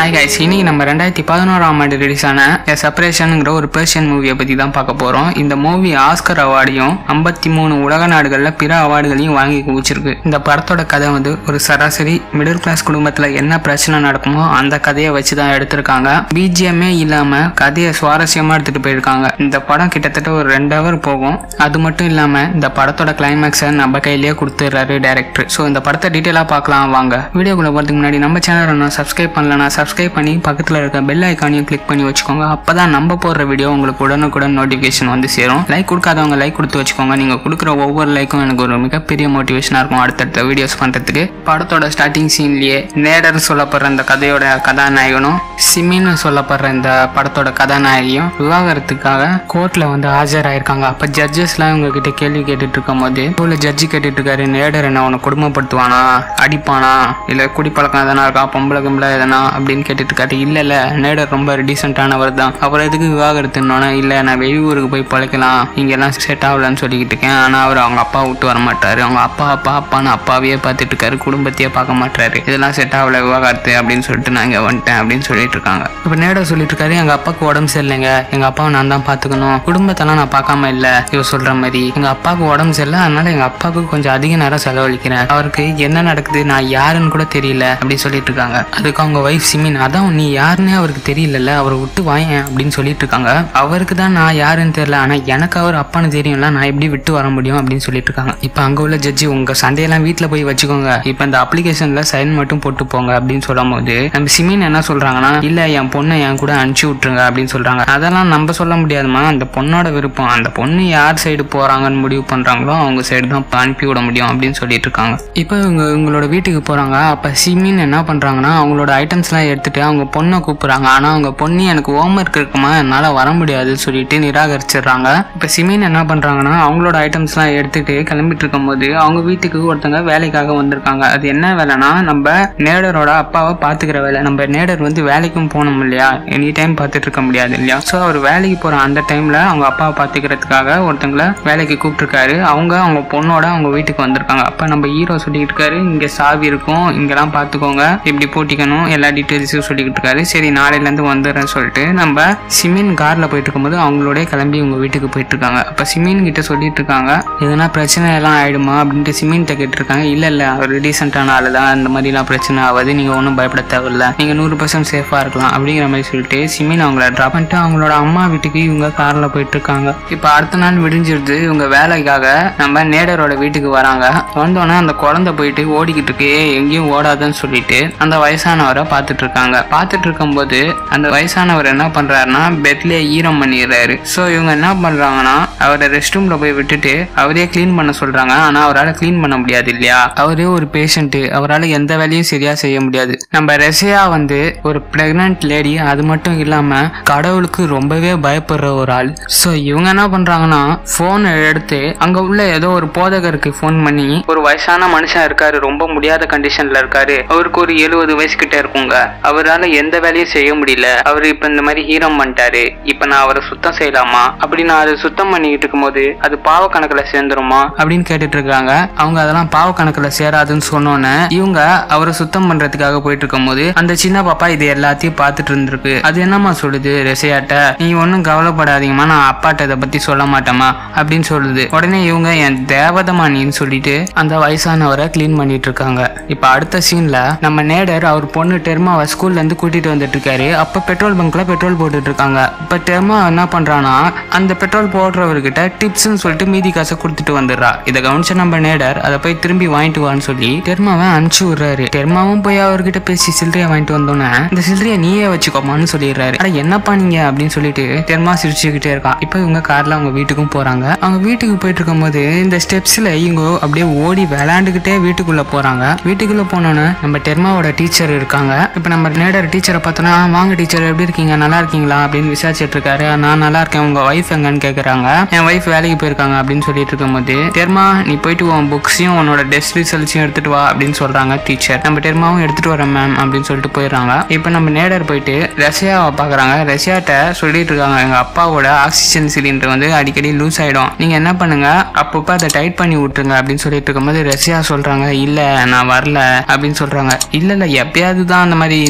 Hi guys இன்னைக்கு நம்ம ரெண்டாயிரத்தி பதினோராம் ஆண்டு ரிலீஸ் ஆன செப்பரேஷனுங்கிற ஒரு பேர்ஷியன் மூவியை பற்றி தான் பார்க்க போகிறோம் இந்த மூவி ஆஸ்கர் அவார்டையும் ஐம்பத்தி மூணு உலக நாடுகளில் பிற அவார்டுகளையும் வாங்கி குவிச்சிருக்கு இந்த படத்தோட கதை வந்து ஒரு சராசரி மிடில் கிளாஸ் குடும்பத்தில் என்ன பிரச்சனை நடக்குமோ அந்த கதையை வச்சு தான் எடுத்திருக்காங்க பிஜிஎம்மே இல்லாமல் கதையை சுவாரஸ்யமாக எடுத்துகிட்டு போயிருக்காங்க இந்த படம் கிட்டத்தட்ட ஒரு ரெண்டு ஹவர் போகும் அது மட்டும் இல்லாமல் இந்த படத்தோட கிளைமேக்ஸை நம்ம கையிலேயே கொடுத்துட்றாரு டேரக்டர் ஸோ இந்த படத்தை டீட்டெயிலாக பார்க்கலாம் வாங்க வீடியோக்குள்ள போகிறதுக்கு முன்னாடி நம்ம சேனலை நான் சப்ஸ்கிரைப் பண்ணலனா சப்ஸ்கிரைப் பண்ணி பக்கத்தில் இருக்க பெல் ஐக்கானையும் கிளிக் பண்ணி வச்சுக்கோங்க அப்போ தான் நம்ம போடுற வீடியோ உங்களுக்கு உடனுக்குடன் நோட்டிஃபிகேஷன் வந்து சேரும் லைக் கொடுக்காதவங்க லைக் கொடுத்து வச்சுக்கோங்க நீங்கள் கொடுக்குற ஒவ்வொரு லைக்கும் எனக்கு ஒரு மிகப்பெரிய மோட்டிவேஷனாக இருக்கும் அடுத்தடுத்த வீடியோஸ் பண்ணுறதுக்கு படத்தோட ஸ்டார்டிங் சீன்லேயே நேடர் சொல்லப்படுற இந்த கதையோட கதாநாயகனும் சிமின்னு சொல்லப்படுற இந்த படத்தோட கதாநாயகியும் விவாகரத்துக்காக கோர்ட்டில் வந்து ஆஜராயிருக்காங்க அப்போ ஜட்ஜஸ்லாம் இவங்க கிட்ட கேள்வி கேட்டுட்டு இருக்கும் போது இவ்வளோ ஜட்ஜி கேட்டுட்டு இருக்காரு நேடர் என்ன உன்னை கொடுமைப்படுத்துவானா அடிப்பானா இல்லை குடிப்பழக்கம் எதனா இருக்கா பொம்பளை கும்பளை எதனா அப்படின்னு கேட்டுட்டு இருக்காரு இல்லை இல்லை நேடர் ரொம்ப டீசெண்டானவர் தான் அப்புறம் எதுக்கு விவாகரத்துனோன்னா இல்லை நான் வெளியூருக்கு போய் பழைக்கலாம் இங்கெல்லாம் செட் ஆகலன்னு சொல்லிக்கிட்டு இருக்கேன் ஆனால் அவர் அவங்க அப்பா விட்டு வர மாட்டாரு அவங்க அப்பா அப்பா அப்பான்னு அப்பாவையே பார்த்துட்டு இருக்காரு குடும்பத்தையே பார்க்க மாட்டாரு இதெல்லாம் செட் ஆகல விவாகரத்து அப்படின்னு சொல்லிட்டு நான் இங்கே வந்துட்டேன் அப்படின்னு சொல்லிட்டு இருக்காங்க இப்போ நேடர் சொல்லிட்டு இருக்காரு எங்கள் அப்பாவுக்கு உடம்பு சரியில்லைங்க எங்கள் அப்பாவை நான் தான் பார்த்துக்கணும் குடும்பத்தெல்லாம் நான் பார்க்காம இல்லை இவ சொல்கிற மாதிரி எங்கள் அப்பாவுக்கு உடம்பு சரியில்லை அதனால எங்கள் அப்பாவுக்கு கொஞ்சம் அதிக நேரம் செலவழிக்கிறேன் அவருக்கு என்ன நடக்குது நான் யாருன்னு கூட தெரியல அப்படின்னு சொல்லிட்டு இருக்காங்க அதுக்கு அவங்க ஒய்ஃப் சிமின் அதான் நீ யாருன்னே அவருக்கு தெரியலல்ல அவரை விட்டு வாயேன் அப்படின்னு சொல்லிட்டு இருக்காங்க அவருக்கு தான் நான் யாருன்னு தெரியல ஆனா எனக்கு அவர் அப்பான்னு தெரியும்ல நான் எப்படி விட்டு வர முடியும் அப்படின்னு சொல்லிட்டு இருக்காங்க இப்போ அங்க உள்ள ஜட்ஜி உங்க சண்டையெல்லாம் வீட்டில் போய் வச்சுக்கோங்க இப்போ இந்த அப்ளிகேஷன்ல சைன் மட்டும் போட்டு போங்க அப்படின்னு சொல்லும் போது நம்ம சிமின் என்ன சொல்றாங்கன்னா இல்ல என் பொண்ணை என் கூட அனுப்பிச்சு விட்டுருங்க அப்படின்னு சொல்றாங்க அதெல்லாம் நம்ம சொல்ல முடியாதுமா அந்த பொண்ணோட விருப்பம் அந்த பொண்ணு யார் சைடு போறாங்கன்னு முடிவு பண்றாங்களோ அவங்க சைடு தான் இப்ப அனுப்பி விட முடியும் அப்படின்னு சொல்லிட்டு இருக்காங்க இப்போ இவங்க இவங்களோட வீட்டுக்கு போறாங்க அப்ப சிமின் என்ன பண்றாங்கன்னா அவங்களோட ஐட்டம்ஸ்லாம் எடுத்துட்டு அவங்க பொண்ணை கூப்பிடுறாங்க ஆனா அவங்க பொண்ணு எனக்கு ஹோம்ஒர்க் இருக்குமா என்னால வர முடியாதுன்னு சொல்லிட்டு நிராகரிச்சிடுறாங்க இப்ப சிமின் என்ன பண்றாங்கன்னா அவங்களோட ஐட்டம்ஸ்லாம் எடுத்துட்டு கிளம்பிட்டு இருக்கும்போது அவங்க வீட்டுக்கு ஒருத்தங்க வேலைக்காக வந்திருக்காங்க அது என்ன வேலைனா நம்ம நேடரோட அப்பாவை பாத்துக்கிற வேலை நம்ம நேடர் வந்து வேலைக்கும் போனோம் இல்லையா எனி டைம் பார்த்துட்டு இருக்க முடியாது இல்லையா ஸோ அவர் வேலைக்கு போற அந்த டைம்ல அவங்க அப்பாவை பாத்துக்கிறதுக்காக ஒருத்தங்களை வேலைக்கு கூப்பிட்டுருக்காரு அவங்க அவங்க பொண்ணோட அவங்க வீட்டுக்கு வந்திருக்காங்க அப்ப நம்ம ஹீரோ சொல்லிட்டு இருக்காரு இங்க சாவி இருக்கும் இங்கெல்லாம் பாத்துக்கோங்க இப்படி போட்டிக்கணும் எல்லா டீட்டெயில்ஸும் சொல்லிக்கிட்டு இருக்காரு சரி நாளையில இருந்து வந்துடுறேன்னு சொல்லிட்டு நம்ம சிமின் கார்ல போயிட்டு இருக்கும்போது அவங்களோட கிளம்பி உங்க வீட்டுக்கு போயிட்டு இருக்காங்க அப்ப சிமின் கிட்ட சொல்லிட்டு இருக்காங்க எதனா பிரச்சனை எல்லாம் ஆயிடுமா அப்படின்ட்டு சிமின் கேட்டு இருக்காங்க இல்ல இல்ல அவர் டீசென்டான ஆளு தான் அந்த மாதிரிலாம் பிரச்சனை ஆகாது நீங்க ஒன்றும் பயப்பட தேவையில்ல நீங்க நூறு பர்சன்ட் சேஃபா இருக்கலாம் அப்படிங்கிற மாதிரி சொல்லிட்டு சிமின் அவங்கள ட்ராப் பண்ணிட்டு அவங்களோட அம்மா வீட்டுக்கு இவங்க கார்ல போயிட்டு இருக்காங்க இப்போ அடுத்த நாள் விடிஞ்சிருது இவங்க வேலைக்காக நம்ம நேடரோட வீட்டுக்கு வராங்க வந்தோடனே அந்த குழந்தை போயிட்டு ஓடிக்கிட்டு இருக்கு "ஏய், எங்கேயும் ஓடாதுன்னு சொல்லிட்டு அந்த வயசானவரை பார்த்துட்டு இருக்காங்க பார்த்துட்டு இருக்கும்போது அந்த வயசானவர் என்ன பண்றாருன்னா பெட்லயே ஈரம் பண்ணிடுறாரு ஸோ இவங்க என்ன பண்றாங்கன்னா அவரை ரெஸ்ட் ரூம்ல போய் விட்டுட்டு அவரே க்ளீன் பண்ண சொல்றாங்க ஆனா அவரால் க்ளீன் பண்ண முடியாது இல்லையா அவரே ஒரு பேஷண்ட் அவரால் எந்த வேலையும் சரியா செய்ய முடியாது நம்ம ரெசியா வந்து ஒரு பிரெக்னன்ட் லேடி அது மட்டும் இல்லாம கடவுளுக்கு ரொம்பவே பயப்படுற ஒரு ஆள் ஸோ இவங்க என்ன பண்றாங்கன்னா போனை எடுத்து அங்க உள்ள ஏதோ ஒரு போதகருக்கு ஃபோன் பண்ணி ஒரு வயசான மனுஷன் இருக்காரு ரொம்ப முடியாத கண்டிஷன்ல இருக்காரு அவருக்கு ஒரு எழுபது வயசு கிட்ட இருக்குங்க அவரால் எந்த வேலையும் செய்ய முடியல அவர் இப்ப இந்த மாதிரி ஹீரம் பண்ணிட்டாரு இப்ப நான் அவரை சுத்தம் செய்யலாமா அப்படி நான் அதை சுத்தம் பண்ணிக்கிட்டு இருக்கும்போது அது பாவ கணக்குல சேர்ந்துருமா அப்படின்னு கேட்டுட்டு இருக்காங்க அவங்க அதெல்லாம் பாவ கணக்குல சேராதுன்னு சொன்னோன்னே இவங்க அவரை சுத்தம் பண்றதுக்காக போயிட்டு இருக்கும்போது அந்த சின்ன பாப்பா இது எல்லாத்தையும் பார்த்துட்டு இருந்திருக்கு அது என்னம்மா சொல்லுது ரெசையாட்ட நீ ஒன்றும் கவலைப்படாதீங்கம்மா நான் அப்பாட்ட இதை பத்தி சொல்ல மாட்டேமா அப்படின்னு சொல்லுது உடனே இவங்க என் தேவதமா நீன்னு சொல்லிட்டு அந்த வயசானவரை க்ளீன் பண்ணிட்டு இருக்காங்க இப்போ அடுத்த சீன்ல நம்ம நேடர் அவர் பொண்ணு டெர்மாவை ஸ்கூல்ல இருந்து கூட்டிட்டு வந்துட்டு இருக்காரு அப்ப பெட்ரோல் பங்க்ல பெட்ரோல் போட்டுட்டு இருக்காங்க இப்ப டெர்மா என்ன பண்றானா அந்த பெட்ரோல் போடுறவர்கிட்ட டிப்ஸ்னு சொல்லிட்டு மீதி காசை கொடுத்துட்டு வந்துடுறா இதை கவனிச்ச நம்ம நேடர் அதை போய் திரும்பி வாங்கிட்டு வான்னு சொல்லி டெர்மாவை அனுப்பிச்சு விடுறாரு டெர்மாவும் போய் அவர்கிட்ட பேசி சில்லறையை வாங்கிட்டு வந்தோன்னே இந்த சில்லறையை நீயே வச்சுக்கோமான்னு சொல்லிடுறாரு அட என்னப்பா நீங்க அப்படின்னு சொல்லிட்டு டெர்மா சிரிச்சுக்கிட்டே இருக்கான் இப்போ இவங்க கார்ல அவங்க வீட்டுக்கும் போறாங்க அவங்க வீட்டுக்கு போயிட்டு இருக்கும்போது இந்த ஸ்டெப்ஸ்ல இவங்க அப்படியே ஓடி விளையாண்டுக்கிட்டே வீட்டுக்குள்ள போறாங்க வீட்டுக்குள்ள போனோன்னே நம்ம டெர்மாவோட டீச்சர் இருக்காங்க இப்போ நம்ம நேடர் டீச்சரை பார்த்தோன்னா "ஆ, வாங்க டீச்சர் எப்படி இருக்கீங்க நல்லா இருக்கீங்களா அப்படின்னு விசாரிச்சிட்டு இருக்காரு நான் நல்லா இருக்கேன் உங்க ஒய்ஃப் எங்கன்னு கேக்குறாங்க என் ஒய்ஃப் வேலைக்கு போயிருக்காங்க அப்படின்னு சொல்லிட்டு இருக்கும்போது டெர்மா நீ போயிட்டு உன் புக்ஸையும் உன்னோட டெஸ்ட் ரிசல்ட்ஸையும் எடுத்துட்டு வா அப்படின்னு சொல்றாங்க டீச்சர் நம்ம டெர்மாவும் எடுத்துட்டு வரேன் மேம் அப்படின்னு சொல்லிட்டு போயிடுறாங்க இப்போ நம்ம நேடர் போயிட்டு ரஷ்யாவை பார்க்குறாங்க ரஷ்யாட்ட சொல்லிட்டு இருக்காங்க எங்க அப்பாவோட ஆக்சிஜன் சிலிண்டர் வந்து அடிக்கடி லூஸ் ஆயிடும் நீங்க என்ன பண்ணுங்க அப்பப்போ அதை டைட் பண்ணி விட்டுருங்க அப்படின்னு சொல்லிட்டு இருக்கும்போது ரஷ்யா சொல்றாங்க இல்ல நான் வரல அப்படின்னு சொல்றாங்க இல்ல இல்ல எப்பயாவது தான் அந்த மாதிரி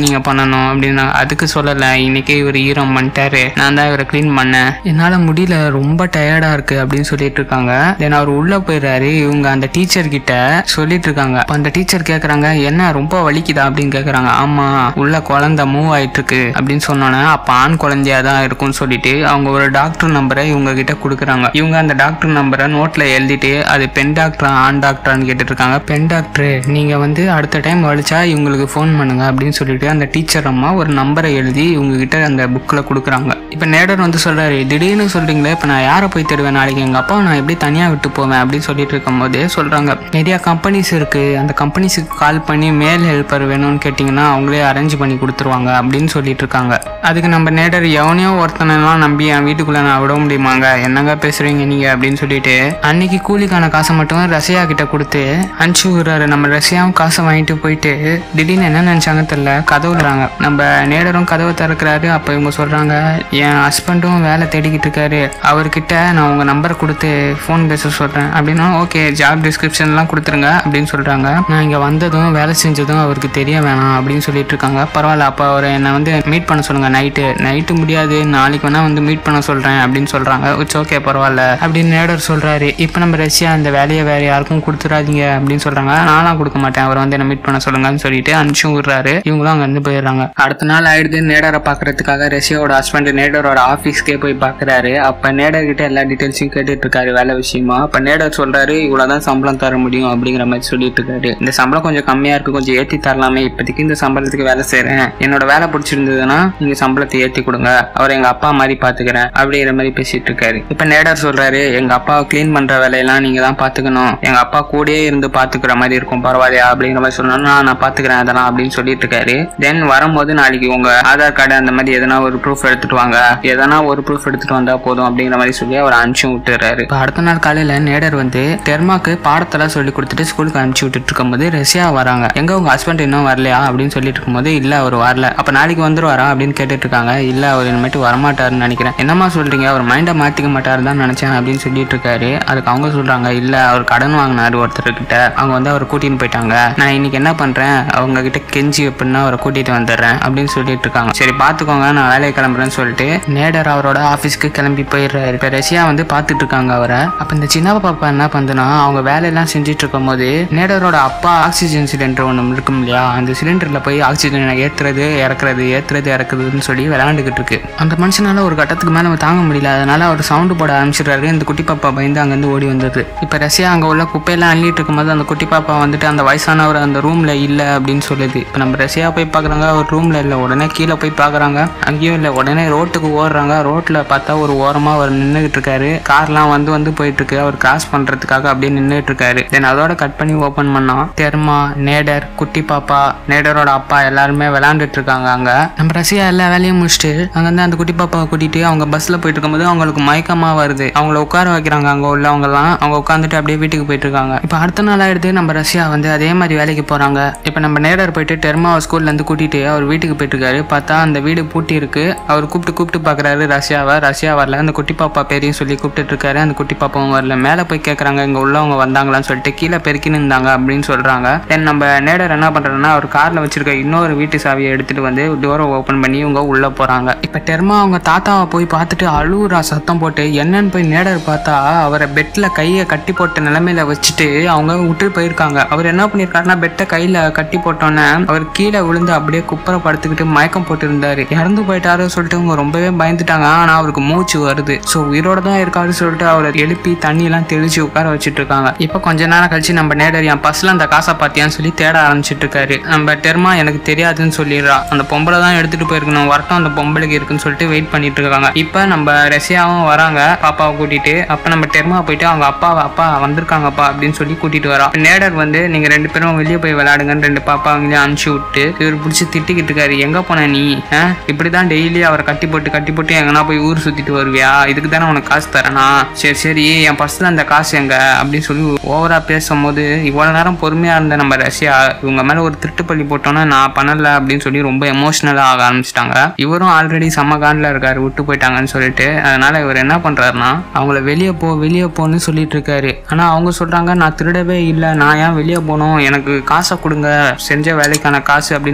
நீங்க பண்ணணும் அப்படின்னு அதுக்கு சொல்லல இன்னைக்கே இவர் ஈரம் பண்ணிட்டாரு நான் தான் இவரை க்ளீன் பண்ணேன் என்னால முடியல ரொம்ப டயர்டா இருக்கு அப்படின்னு சொல்லிட்டு இருக்காங்க தென் அவர் உள்ள போயிடுறாரு இவங்க அந்த டீச்சர் கிட்ட சொல்லிட்டு இருக்காங்க அப்ப அந்த டீச்சர் கேக்குறாங்க என்ன ரொம்ப வலிக்குதா அப்படின்னு கேக்குறாங்க ஆமா உள்ள குழந்தை மூவ் ஆயிட்டு இருக்கு அப்படின்னு சொன்னோன்னே அப்ப ஆண் குழந்தையா தான் இருக்கும்னு சொல்லிட்டு அவங்க ஒரு டாக்டர் நம்பரை இவங்க கிட்ட கொடுக்குறாங்க இவங்க அந்த டாக்டர் நம்பரை நோட்ல எழுதிட்டு அது பெண் டாக்டரா ஆண் டாக்டரான்னு கேட்டுட்டு இருக்காங்க பெண் டாக்டர் நீங்க வந்து அடுத்த டைம் வலிச்சா இவங்களுக்கு ஃபோன் பண்ணுங்க அப்படின்னு சொல்லிட்டு அந்த டீச்சர் அம்மா ஒரு நம்பரை எழுதி இவங்க கிட்ட அந்த புக்கில் கொடுக்குறாங்க இப்போ நேடர் வந்து சொல்றாரு திடீர்னு சொல்றீங்களே இப்போ நான் யாரை போய் தேடுவேன் நாளைக்கு எங்க அப்பா நான் எப்படி தனியா விட்டு போவேன் அப்படின்னு சொல்லிட்டு இருக்கும் போதே சொல்றாங்க நிறைய கம்பெனிஸ் இருக்கு அந்த கம்பெனிஸுக்கு கால் பண்ணி மேல் ஹெல்ப்பர் வேணும்னு கேட்டிங்கன்னா அவங்களே அரேஞ்ச் பண்ணி கொடுத்துருவாங்க அப்படின்னு சொல்லிட்டு இருக்காங்க அதுக்கு நம்ம நேடர் எவனையோ ஒருத்தனெல்லாம் நம்பி என் வீட்டுக்குள்ள நான் விட முடியுமாங்க என்னங்க பேசுறீங்க நீங்க அப்படின்னு சொல்லிட்டு அன்னைக்கு கூலிக்கான காசை மட்டும் ரஷ்யா கிட்ட கொடுத்து அனுப்பிச்சு விடுறாரு நம்ம ரஷ்யாவும் காசை வாங்கிட்டு போயிட்டு திடீர்னு என்ன நினைச்சாங்க தெரியல கதவு விடுறாங்க நம்ம நேடரும் கதவை திறக்கிறாரு அப்ப இவங்க சொல்றாங்க என் ஹஸ்பண்டும் வேலை தேடிக்கிட்டு இருக்காரு அவர்கிட்ட நான் உங்க நம்பர் கொடுத்து ஃபோன் பேச சொல்றேன் அப்படின்னா ஓகே ஜாப் டிஸ்கிரிப்ஷன்லாம் கொடுத்துருங்க அப்படின்னு சொல்றாங்க நான் இங்க வந்ததும் வேலை செஞ்சதும் அவருக்கு தெரிய வேணாம் அப்படின்னு சொல்லிட்டு இருக்காங்க பரவாயில்ல அப்போ அவரை என்னை வந்து மீட் பண்ண சொல்லுங்க நைட்டு நைட்டு முடியாது நாளைக்கு வேணா வந்து மீட் பண்ண சொல்றேன் அப்படின்னு சொல்றாங்க இட்ஸ் ஓகே பரவாயில்ல அப்படின்னு நேடர் சொல்றாரு இப்போ நம்ம ரஷ்யா அந்த வேலையை வேற யாருக்கும் கொடுத்துடாதீங்க அப்படின்னு சொல்றாங்க நான்லாம் கொடுக்க மாட்டேன் அவர் வந்து என்ன மீட் பண்ண சொல்லுங்கன்னு சொல்லிட்டு அனுப்பிச்சு விடுறாரு இவங்களும் அங்க இருந்து போயிடுறாங்க அடுத்த நாள் ஆயிடுது நேடரை பாக்குறதுக்காக ரஷ்யாவோட ஹஸ்பண்ட் நேடரோட ஆபீஸ்க்கே போய் பாக்குறாரு அப்ப நேடர் கிட்ட எல்லா டீடைல்ஸையும் கேட்டுட்டு இருக்காரு வேலை விஷயமா அப்ப நேடர் சொல்றாரு இவ்வளவுதான் சம்பளம் தர முடியும் அப்படிங்கிற மாதிரி சொல்லிட்டு இருக்காரு இந்த சம்பளம் கொஞ்சம் கம்மியா இருக்கு கொஞ்சம் ஏத்தி தரலாமே இப்போதைக்கு இந்த சம்பளத்துக்கு வேலை செய்றேன் என்னோட வேலை பிடிச்சிருந்ததுன்னா நீங்க சம்பளத்தை ஏத்தி கொடுங்க அவர் எங்க அப்பா மாதிரி பாத்துக்கிறேன் அப்படிங்கிற மாதிரி பேசிட்டு இருக்காரு இப்ப நேடர் சொல்றாரு எங்க அப்பாவை க்ளீன் பண்ற வேலையெல்லாம் நீங்க தான் பாத்துக்கணும் எங்க அப்பா கூடயே இருந்து பாத்துக்கிற மாதிரி இருக்கும் பரவாயில்லையா அப்படிங்கிற மாதிரி சொன்னா நான் பாத்துக்கிறேன் அதெல்லாம் அப்படின்னு சொல்லிட்டு இருக்காரு தென் வரும்போது நாளைக்கு உங்க ஆதார் கார்டு அந்த மாதிரி எதனா ஒரு ப்ரூஃப் எடுத்துட்டு வாங்க எதனா ஒரு ப்ரூஃப் எடுத்துட்டு வந்தா போதும் அப்படிங்கிற மாதிரி சொல்லி அவர் அனுப்பிச்சு விட்டுறாரு இப்ப அடுத்த நாள் காலையில நேடர் வந்து தெர்மாக்கு பாடத்தெல்லாம் சொல்லி கொடுத்துட்டு ஸ்கூலுக்கு அனுப்பிச்சு விட்டுட்டு இருக்கும்போது ரஷ்யா வராங்க எங்க உங்க ஹஸ்பண்ட் இன்னும் வரலையா அப்படின்னு சொல்லிட்டு இருக்கும்போது இல்ல அவர் வரல அப்ப நாளைக்கு வந்துருவாரா அப்படின்னு கேட்டுட்டு இருக்காங்க இல்ல அவர் இனிமேட்டு வரமாட்டாருன்னு நினைக்கிறேன் என்னம்மா சொல்றீங்க அவர் மைண்டை மாத்திக்க மாட்டாரு தான் நினைச்சேன் அப்படின்னு சொல்லிட்டு இருக்காரு அதுக்கு அவங்க சொல்றாங்க இல்ல அவர் கடன் வாங்கினாரு ஒருத்தர் கிட்ட அவங்க வந்து அவர் கூட்டின்னு போயிட்டாங்க நான் இன்னைக்கு என்ன பண்றேன் அவங்க கிட்ட கெஞ்சி எப்படின்னா அவரை கூட்டிட்டு வந்துடுறேன் அப்படின்னு சொல்லிட்டு இருக்காங்க சரி பாத்துக்கோங்க நான் வேலையை கிளம்புறேன்னு சொல்லிட்டு நேடர் அவரோட ஆபீஸ்க்கு கிளம்பி போயிடுறாரு இப்ப ரஷ்யா வந்து பாத்துட்டு இருக்காங்க அவரை அப்ப இந்த சின்ன பாப்பா என்ன பண்ணுதுன்னா அவங்க வேலையெல்லாம் செஞ்சுட்டு இருக்கும் போது நேடரோட அப்பா ஆக்சிஜன் சிலிண்டர் ஒன்று இருக்கும் இல்லையா அந்த சிலிண்டர்ல போய் ஆக்சிஜனை ஏத்துறது இறக்குறது ஏத்துறது இறக்குறதுன்னு சொல்லி விளையாண்டுகிட்டு இருக்கு அந்த மனுஷனால ஒரு கட்டத்துக்கு மேல தாங்க முடியல அதனால அவர் சவுண்டு போட ஆரம்பிச்சிடுறாரு இந்த குட்டி பாப்பா பயந்து அங்கேருந்து ஓடி வந்தது இப்ப ரஷ்யா அங்க உள்ள குப்பையெல்லாம் அள்ளிட்டு இருக்கும்போது அந்த குட்டி பாப்பா வந்துட்டு அந்த வயசானவர் அந்த ரூம்ல இல்ல அப்படின்னு சொல்லுது இப்ப நம்ம ரஷ்யா போய் பாக்குறாங்க அவர் ரூம்ல இல்ல உடனே கீழே போய் பாக்குறாங்க அங்கேயும் இல்ல உடனே ரோட்டுக்கு ஓடுறாங்க ரோட்ல பார்த்தா ஒரு ஓரமா அவர் நின்றுகிட்டு இருக்காரு கார்லாம் வந்து வந்து போயிட்டு இருக்கு அவர் கிராஸ் பண்றதுக்காக அப்படியே நின்றுட்டு இருக்காரு தென் அதோட கட் பண்ணி ஓபன் பண்ணா தெர்மா நேடர் குட்டி பாப்பா நேடரோட அப்பா எல்லாருமே விளையாண்டுட்டு இருக்காங்க அங்க நம்ம ரஷ்யா எல்லா வேலையும் முடிச்சுட்டு அங்க இருந்து அந்த குட்டி பாப்பாவை கூட்டிட்டு அவங்க பஸ்ல போயிட்டு இருக்கும்போது அவங்களுக்கு மயக்கமா வருது அவங்கள உட்கார வைக்கிறாங்க அங்க உள்ளவங்க எல்லாம் அவங்க உட்காந்துட்டு அப்படியே வீட்டுக்கு போயிட்டு இருக்காங்க இப்ப அடுத்த நாள் ஆயிடுது நம்ம ரஷ்யா வந்து அதே மாதிரி வேலைக்கு போறாங்க இப்ப நம்ம நேடர் போயிட்டு டெர்மாவை ஸ்கூல்ல இருந்து கூட்டிட்டு அவர் வீட்டுக்கு போயிட்டு இருக்காரு பார்த்தா அந்த வீடு பூட்டி இருக்கு அவர் கூப்பிட்டு கூப்பிட்டு பாக்குறாரு ரஷ்யாவை ரஷ்யா வரல அந்த குட்டி பாப்பா பேரையும் சொல்லி கூப்பிட்டு இருக்காரு அந்த குட்டி பாப்பாவும் வரல மேல போய் கேக்குறாங்க இங்க உள்ளவங்க வந்தாங்களான்னு சொல்லிட்டு கீழே பெருக்கி நின்றாங்க அப்படின்னு சொல்றாங்க தென் நம்ம நேடர் என்ன பண்றாருன்னா அவர் கார்ல வச்சிருக்க இன்னொரு வீட்டு சாவியை எடுத்துட்டு வந்து டோரை ஓபன் பண்ணி இவங்க உள்ள போறாங்க இப்ப டெர்மா அவங்க தாத்தாவை போய் பார்த்துட்டு அழுவுறா சத்தம் போட்டு என்னன்னு போய் நேடர் பார்த்தா அவரை பெட்ல கையை கட்டி போட்ட நிலைமையில வச்சுட்டு அவங்க விட்டு போயிருக்காங்க அவர் என்ன பண்ணிருக்காருன்னா பெட்டை கையில கட்டி போட்டோன்னே அவர் கீழே விழுந்து அப்படியே குப்பரை படுத்துக்கிட்டு மயக்கம் போட்டு இருந்தாரு இறந்து போயிட்டாரு சொல்லிட்டு அவங்க ரொம்பவே பயந்துட்டாங்க ஆனா அவருக்கு மூச்சு வருது சோ உயிரோட தான் இருக்காரு சொல்லிட்டு அவரை எழுப்பி தண்ணி எல்லாம் தெளிச்சு உட்கார வச்சிட்டு இருக்காங்க இப்ப கொஞ்ச நேரம் கழிச்சு நம்ம நேடர் என் பஸ்ல அந்த காசை பாத்தியான்னு சொல்லி தேட ஆரம்பிச்சிட்டு இருக்காரு நம்ம டெர்மா எனக்கு தெரியாதுன்னு சொல்லிடுறா அந்த பொம்பளை தான் எடுத்துட்டு போயிருக்கணும் வரட்டும் அந்த பொம்பளைக்கு இருக்குன்னு சொல்லிட்டு வெயிட் பண்ணிட்டு இருக்காங்க இப்ப நம்ம ரஷ்யாவும் வராங்க பாப்பாவை கூட்டிட்டு அப்ப நம்ம டெர்மா போயிட்டு அவங்க அப்பாவை அப்பா வந்திருக்காங்கப்பா அப்படின்னு சொல்லி கூட்டிட்டு வரா நேடர் வந்து நீங்க ரெண்டு பேரும் வெளியே போய் விளையாடுங்கன்னு ரெண்டு பாப்பாங்களையும் அனுப்பிச்சு விட்டு இவர் பிடிச்சி திட்டிக்கிட்டு இருக்காரு எங்க போன நீ ஆ? இப்படிதான் டெய்லி அவரை கட்டி போட்டு கட்டி போட்டு எங்கன்னா போய் ஊர் சுத்திட்டு வருவியா இதுக்கு தானே உனக்கு காசு தரேனா சரி சரி என் பர்ஸ்ல அந்த காசு எங்க அப்படின்னு சொல்லி ஓவரா பேசும்போது இவ்வளவு நேரம் பொறுமையா இருந்த நம்ம ரஷ்யா இவங்க மேல ஒரு திருட்டு பள்ளி போட்டோன்னா நான் பண்ணல அப்படின்னு சொல்லி ரொம்ப எமோஷனலா ஆக ஆரம்பிச்சிட்டாங்க இவரும் ஆல்ரெடி செம்ம காண்டில் இருக்காரு விட்டு போயிட்டாங்கன்னு சொல்லிட்டு அதனால இவர் என்ன பண்றாருன்னா அவங்கள வெளியே போ வெளியே போன்னு சொல்லிட்டு இருக்காரு ஆனா அவங்க சொல்றாங்க நான் திருடவே இல்லை நான் ஏன் வெளியே போகணும் எனக்கு காசை கொடுங்க செஞ்ச வேலைக்கான காசு அப்படின்னு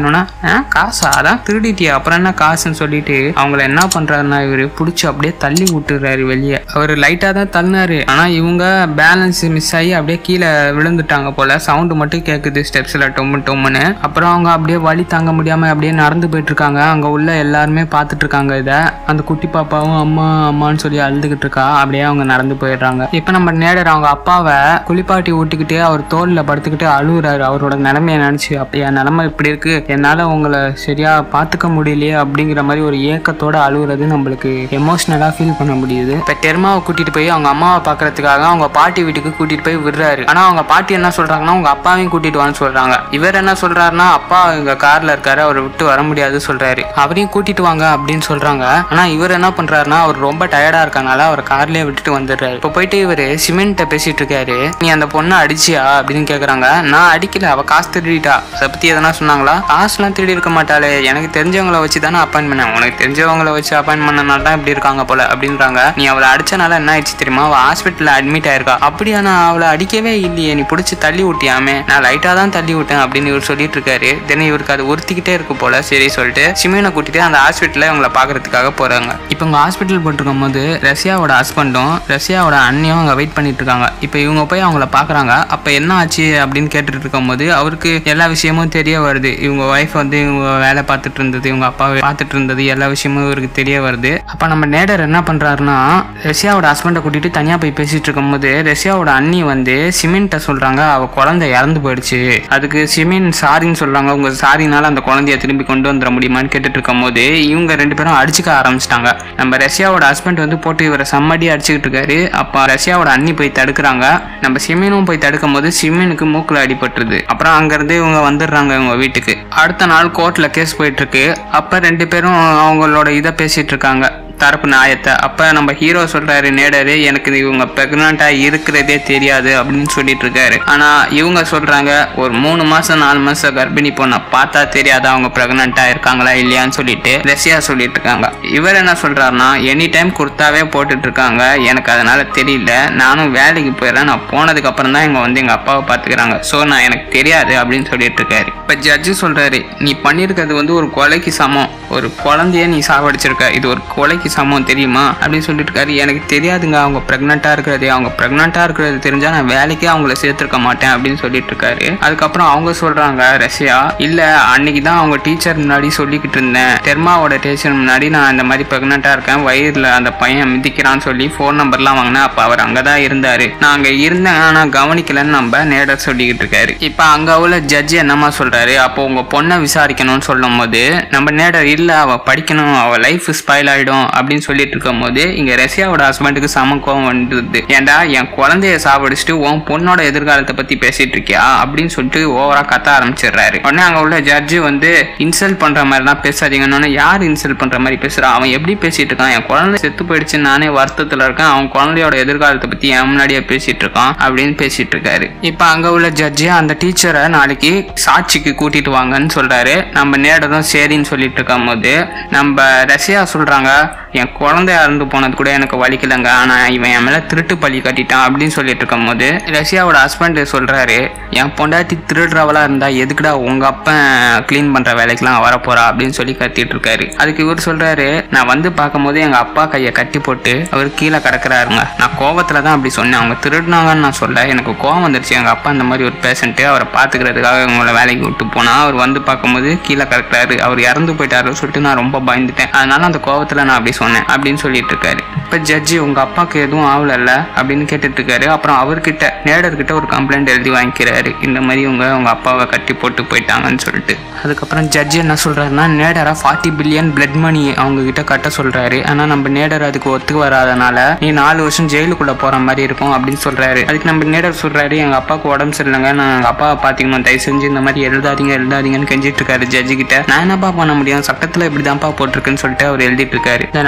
சொன்னோன்னா "ஆ, காசா அதான் திருடிட்டியா அப்புறம் என்ன காசுன்னு சொல்லிட்டு அவங்கள என்ன பண்றாருன்னா இவரு பிடிச்சி அப்படியே தள்ளி விட்டுறாரு வெளியே அவர் லைட்டா தான் தள்ளினாரு ஆனா இவங்க பேலன்ஸ் மிஸ் ஆகி அப்படியே கீழே விழுந்துட்டாங்க போல சவுண்டு மட்டும் கேக்குது ஸ்டெப்ஸ்ல டொம்மு டொம்முன்னு அப்புறம் அவங்க அப்படியே வலி தாங்க முடியாம அப்படியே நடந்து போயிட்டு இருக்காங்க அங்க உள்ள எல்லாருமே பார்த்துட்டு இருக்காங்க இத அந்த குட்டி பாப்பாவும் அம்மா அம்மான்னு சொல்லி அழுதுகிட்டு இருக்கா அப்படியே அவங்க நடந்து போயிடுறாங்க இப்போ நம்ம நேடர் அவங்க அப்பாவை குளிப்பாட்டி விட்டுக்கிட்டு அவர் தோல்ல படுத்துக்கிட்டு அழுகுறாரு அவரோட நிலைமைய நினைச்சு அப்ப என் நிலைமை இப்படி இருக்கு என்னால உங்களை சரியா பாத்துக்க முடியலையே அப்படிங்கிற மாதிரி ஒரு ஏக்கத்தோட அழுகுறது நம்மளுக்கு எமோஷனலா ஃபீல் பண்ண முடியுது இப்ப டெர்மாவை கூட்டிட்டு போய் அவங்க அம்மாவை பாக்குறதுக்காக அவங்க பாட்டி வீட்டுக்கு கூட்டிட்டு போய் விடுறாரு ஆனா அவங்க பாட்டி என்ன சொல்றாங்கன்னா உங்க அப்பாவையும் கூட்டிட்டு வான்னு சொல்றாங்க இவர் என்ன சொல்றாருன்னா அப்பா இங்க கார்ல இருக்காரு அவரை விட்டு வர முடியாது சொல்றாரு அவரையும் கூட்டிட்டு வாங்க அப்படின்னு சொல்றாங்க ஆனா இவர் என்ன பண்றாருன்னா அவர் ரொம்ப டயர்டா இருக்கனால அவர் கார்லயே விட்டுட்டு வந்துடுறாரு இப்போ போயிட்டு இவரு சிமெண்ட்டை பேசிட்டு இருக்காரு நீ அந்த பொண்ணை அடிச்சியா அப்படின்னு கேக்குறாங்க நான் அடிக்கல அவ காசு திருடிட்டா அதை பத்தி எதனா சொன்னாங்களா காசுலாம் திருடி இருக்க மாட்டாளே எனக்கு தெரிஞ்சவங்கள வச்சு தானே அப்பாயின் பண்ணேன் உனக்கு தெரிஞ்சவங்கள வச்சு அப்பாயின் பண்ணனால தான் இப்படி இருக்காங்க போல அப்படின்றாங்க நீ அவளை அடிச்சனால என்ன ஆயிடுச்சு தெரியுமா அவ ஹாஸ்பிட்டல்ல அட்மிட் ஆயிருக்கா அப்படியா நான் அவளை அடிக்கவே இல்லையே நீ பிடிச்சி தள்ளி விட்டியாமே நான் லைட்டா தான் தள்ளி விட்டேன் அப்படின்னு இவர் சொல்லிட்டு இருக்காரு தென் இவருக்கு அது உறுத்திக்கிட்டே இருக்கு போல சரி சொல்லிட்டு சிமியனை கூட்டிட்டு அந்த ஹாஸ்பிட்டல்ல இவங்களை பாக்குறதுக்காக போறாங்க இப்போ இவங்க ஹாஸ்பிட்டல் போட்டிருக்கும் போது ரஷ்யாவோட ஹஸ்பண்டும் ரஷ்யாவோட அண்ணியும் அங்கே வெயிட் பண்ணிட்டு இருக்காங்க இப்போ இவங்க போய் அவங்கள பார்க்குறாங்க அப்போ என்ன ஆச்சு அப்படின்னு கேட்டுட்டு இருக்கும்போது அவருக்கு எல்லா விஷயமும் தெரிய வருது இவங்க ஒய்ஃப் வந்து இவங்க வேலை பார்த்துட்டு இருந்தது இவங்க அப்பா பார்த்துட்டு இருந்தது எல்லா விஷயமும் இவருக்கு தெரிய வருது அப்போ நம்ம நேடர் என்ன பண்ணுறாருன்னா ரஷ்யாவோட ஹஸ்பண்டை கூட்டிட்டு தனியாக போய் பேசிட்டு இருக்கும்போது ரஷ்யாவோட அண்ணி வந்து சிமெண்ட்டை சொல்கிறாங்க அவ குழந்தை இறந்து போயிடுச்சு அதுக்கு சிமெண்ட் சாரின்னு சொல்கிறாங்க உங்க சாரினால அந்த குழந்தைய திரும்பி கொண்டு வந்துட முடியுமான்னு கேட்டுட்டு இருக்கும்போது இவங்க ரெண்டு பேரும் அடிச்சுக்க ஆரம்பிச்சிட்டாங்க நம்ம ரஷ்யாவோட ஹஸ்பண்ட் வந்து போட்டு இவரை செம்மடி அடிச்சுக்கிட்டு இருக்காரு அப்போ ரஷ்யாவோட அண்ணி போய் தடுக்கிறாங்க நம்ம சிமினும் போய் தடுக்கும் போது சிமினுக்கு மூக்குல அடிபட்டுருது அப்புறம் அங்கிருந்து இவங்க வந்துடுறாங்க இவங்க வீட்டுக்கு அடுத்த நாள் கோர்ட்ல கேஸ் போயிட்டு இருக்கு அப்ப ரெண்டு பேரும் அவங்களோட இதை பேசிட்டு இருக்காங்க தரப்பு நியாயத்தை அப்ப நம்ம ஹீரோ சொல்றாரு நேடரு எனக்கு இவங்க பிரெக்னண்டா இருக்கிறதே தெரியாது அப்படின்னு சொல்லிட்டு இருக்காரு ஆனா இவங்க சொல்றாங்க ஒரு மூணு மாசம் நாலு மாசம் கர்ப்பிணி பொண்ணை பார்த்தா தெரியாது அவங்க பிரெக்னண்டா இருக்காங்களா இல்லையான்னு சொல்லிட்டு ரஷ்யா சொல்லிட்டு இருக்காங்க இவர் என்ன சொல்றாருன்னா எனி டைம் குர்த்தாவே போட்டுட்டு இருக்காங்க எனக்கு அதனால தெரியல நானும் வேலைக்கு போயிடுறேன் நான் போனதுக்கு அப்புறம் தான் இங்க வந்து எங்க அப்பாவை பாத்துக்கிறாங்க ஸோ நான் எனக்கு தெரியாது அப்படின்னு சொல்லிட்டு இருக்காரு இப்ப ஜட்ஜு சொல்றாரு நீ பண்ணிருக்கிறது வந்து ஒரு கொலைக்கு சமம் ஒரு குழந்தைய நீ சாவடிச்சிருக்க இது ஒரு கொலைக்கு சமம் தெரியுமா அப்படின்னு சொல்லிட்டு இருக்காரு எனக்கு தெரியாதுங்க அவங்க பிரெக்னெண்டா இருக்கிறது அவங்க பிரெக்னெண்டா இருக்கிறது தெரிஞ்சா நான் வேலைக்கே அவங்கள சேர்த்திருக்க மாட்டேன் அப்படின்னு சொல்லிட்டு இருக்காரு அதுக்கப்புறம் அவங்க சொல்றாங்க ரஷ்யா இல்ல அன்னைக்கு தான் அவங்க டீச்சர் முன்னாடி சொல்லிக்கிட்டு இருந்தேன் தெர்மாவோட டீச்சர் முன்னாடி நான் இந்த மாதிரி பிரெக்னெண்டா இருக்கேன் வயிறுல அந்த பையன் மிதிக்கிறான்னு சொல்லி ஃபோன் நம்பர்லாம் வாங்கினேன் அப்ப அவர் அங்கதான் இருந்தாரு நான் அங்க இருந்தேன் ஆனா கவனிக்கலன்னு நம்ம நேடர் சொல்லிக்கிட்டு இருக்காரு இப்ப அங்க உள்ள ஜட்ஜி என்னமா சொல்றாரு அப்போ உங்க பொண்ணை விசாரிக்கணும்னு சொல்லும் போது நம்ம நேடர் இல்ல அவ படிக்கணும் அவ லைஃப் ஸ்பாயில் ஆயிடும் அப்படின்னு சொல்லிட்டு இருக்கும் போது இங்க ரஷ்யாவோட ஹஸ்பண்டுக்கு சம கோவம் வந்துடுது ஏன்டா என் குழந்தைய சாவடிச்சுட்டு உன் பொண்ணோட எதிர்காலத்தை பத்தி பேசிட்டு இருக்கியா அப்படின்னு சொல்லிட்டு ஓவரா கத்த ஆரம்பிச்சிடுறாரு உடனே அங்க உள்ள ஜட்ஜு வந்து இன்சல்ட் பண்ற மாதிரி தான் பேசாதீங்கன்னு யார் இன்சல்ட் பண்ற மாதிரி பேசுறான் அவன் எப்படி பேசிட்டு இருக்கான் என் குழந்தை செத்து போயிடுச்சு நானே வருத்தத்துல இருக்கேன் அவன் குழந்தையோட எதிர்காலத்தை பத்தி என் முன்னாடியே பேசிட்டு இருக்கான் அப்படின்னு பேசிட்டு இருக்காரு இப்ப அங்க உள்ள ஜட்ஜு அந்த டீச்சரை நாளைக்கு சாட்சிக்கு கூட்டிட்டு வாங்கன்னு சொல்றாரு நம்ம நேடரும் சரின்னு சொல்லிட்டு இருக்கும் போது நம்ம ரஷ்யா சொல்றாங்க என் குழந்தை இறந்து போனது கூட எனக்கு வலிக்கலைங்க ஆனா இவன் என் மேல திருட்டு பழி கட்டிட்டான் அப்படின்னு சொல்லிட்டு இருக்கும் போது ரஷ்யாவோட ஹஸ்பண்ட் சொல்றாரு என் பொண்டாட்டி திருடுறவளா இருந்தா எதுக்குடா உங்க அப்பன் க்ளீன் பண்ற வேலைக்கெல்லாம் வரப்போறா அப்படின்னு சொல்லி கத்திட்டு இருக்காரு அதுக்கு இவர் சொல்றாரு நான் வந்து பார்க்கும்போது எங்க அப்பா கையை கட்டி போட்டு அவர் கீழே கிடக்குறாருங்க நான் கோவத்துல தான் அப்படி சொன்னேன் அவங்க திருடினாங்கன்னு நான் சொல்ல எனக்கு கோவம் வந்துருச்சு எங்க அப்பா அந்த மாதிரி ஒரு பேஷண்ட்டு அவரை பாத்துக்கிறதுக்காக இவங்களை வேலைக்கு விட்டு போனா அவர் வந்து பார்க்கும்போது கீழே கிடக்குறாரு அவர் இறந்து போயிட்டாரு சொல்லிட்டு நான் ரொம்ப பயந்துட்டேன் அதனால அந்த கோவத்துல நான் அப்படி சொன்னேன் அப்படின்னு சொல்லிட்டு இருக்காரு இப்ப ஜட்ஜி உங்க அப்பாவுக்கு எதுவும் ஆகலல்ல அப்படின்னு கேட்டுட்டு இருக்காரு அப்புறம் அவர்கிட்ட நேடர்கிட்ட ஒரு கம்ப்ளைண்ட் எழுதி வாங்கிக்கிறாரு இந்த மாதிரி உங்க உங்க அப்பாவை கட்டி போட்டு போயிட்டாங்கன்னு சொல்லிட்டு அதுக்கப்புறம் ஜட்ஜி என்ன சொல்றாருன்னா நேடரா ஃபார்ட்டி பில்லியன் பிளட் மணி அவங்க கிட்ட கட்ட சொல்றாரு ஆனா நம்ம நேடர் அதுக்கு ஒத்துக்கு வராதனால நீ நாலு வருஷம் ஜெயிலுக்குள்ள போற மாதிரி இருக்கும் அப்படின்னு சொல்றாரு அதுக்கு நம்ம நேடர் சொல்றாரு எங்க அப்பாவுக்கு உடம்பு சரியில்லைங்க நான் எங்க அப்பாவை பாத்தீங்கன்னா தயவு செஞ்சு இந்த மாதிரி எழுதாதீங்க எழுதாதீங்கன்னு கெஞ்சிட்டு இருக்காரு ஜட்ஜி கிட்ட நான் என்னப்பா பண்ண முடியும் சட்டத்துல இப்படிதான்ப்பா போட்டிருக்குன்னு சொல்லிட்டு அவர் எழுதிட்டு இருக்காரு Then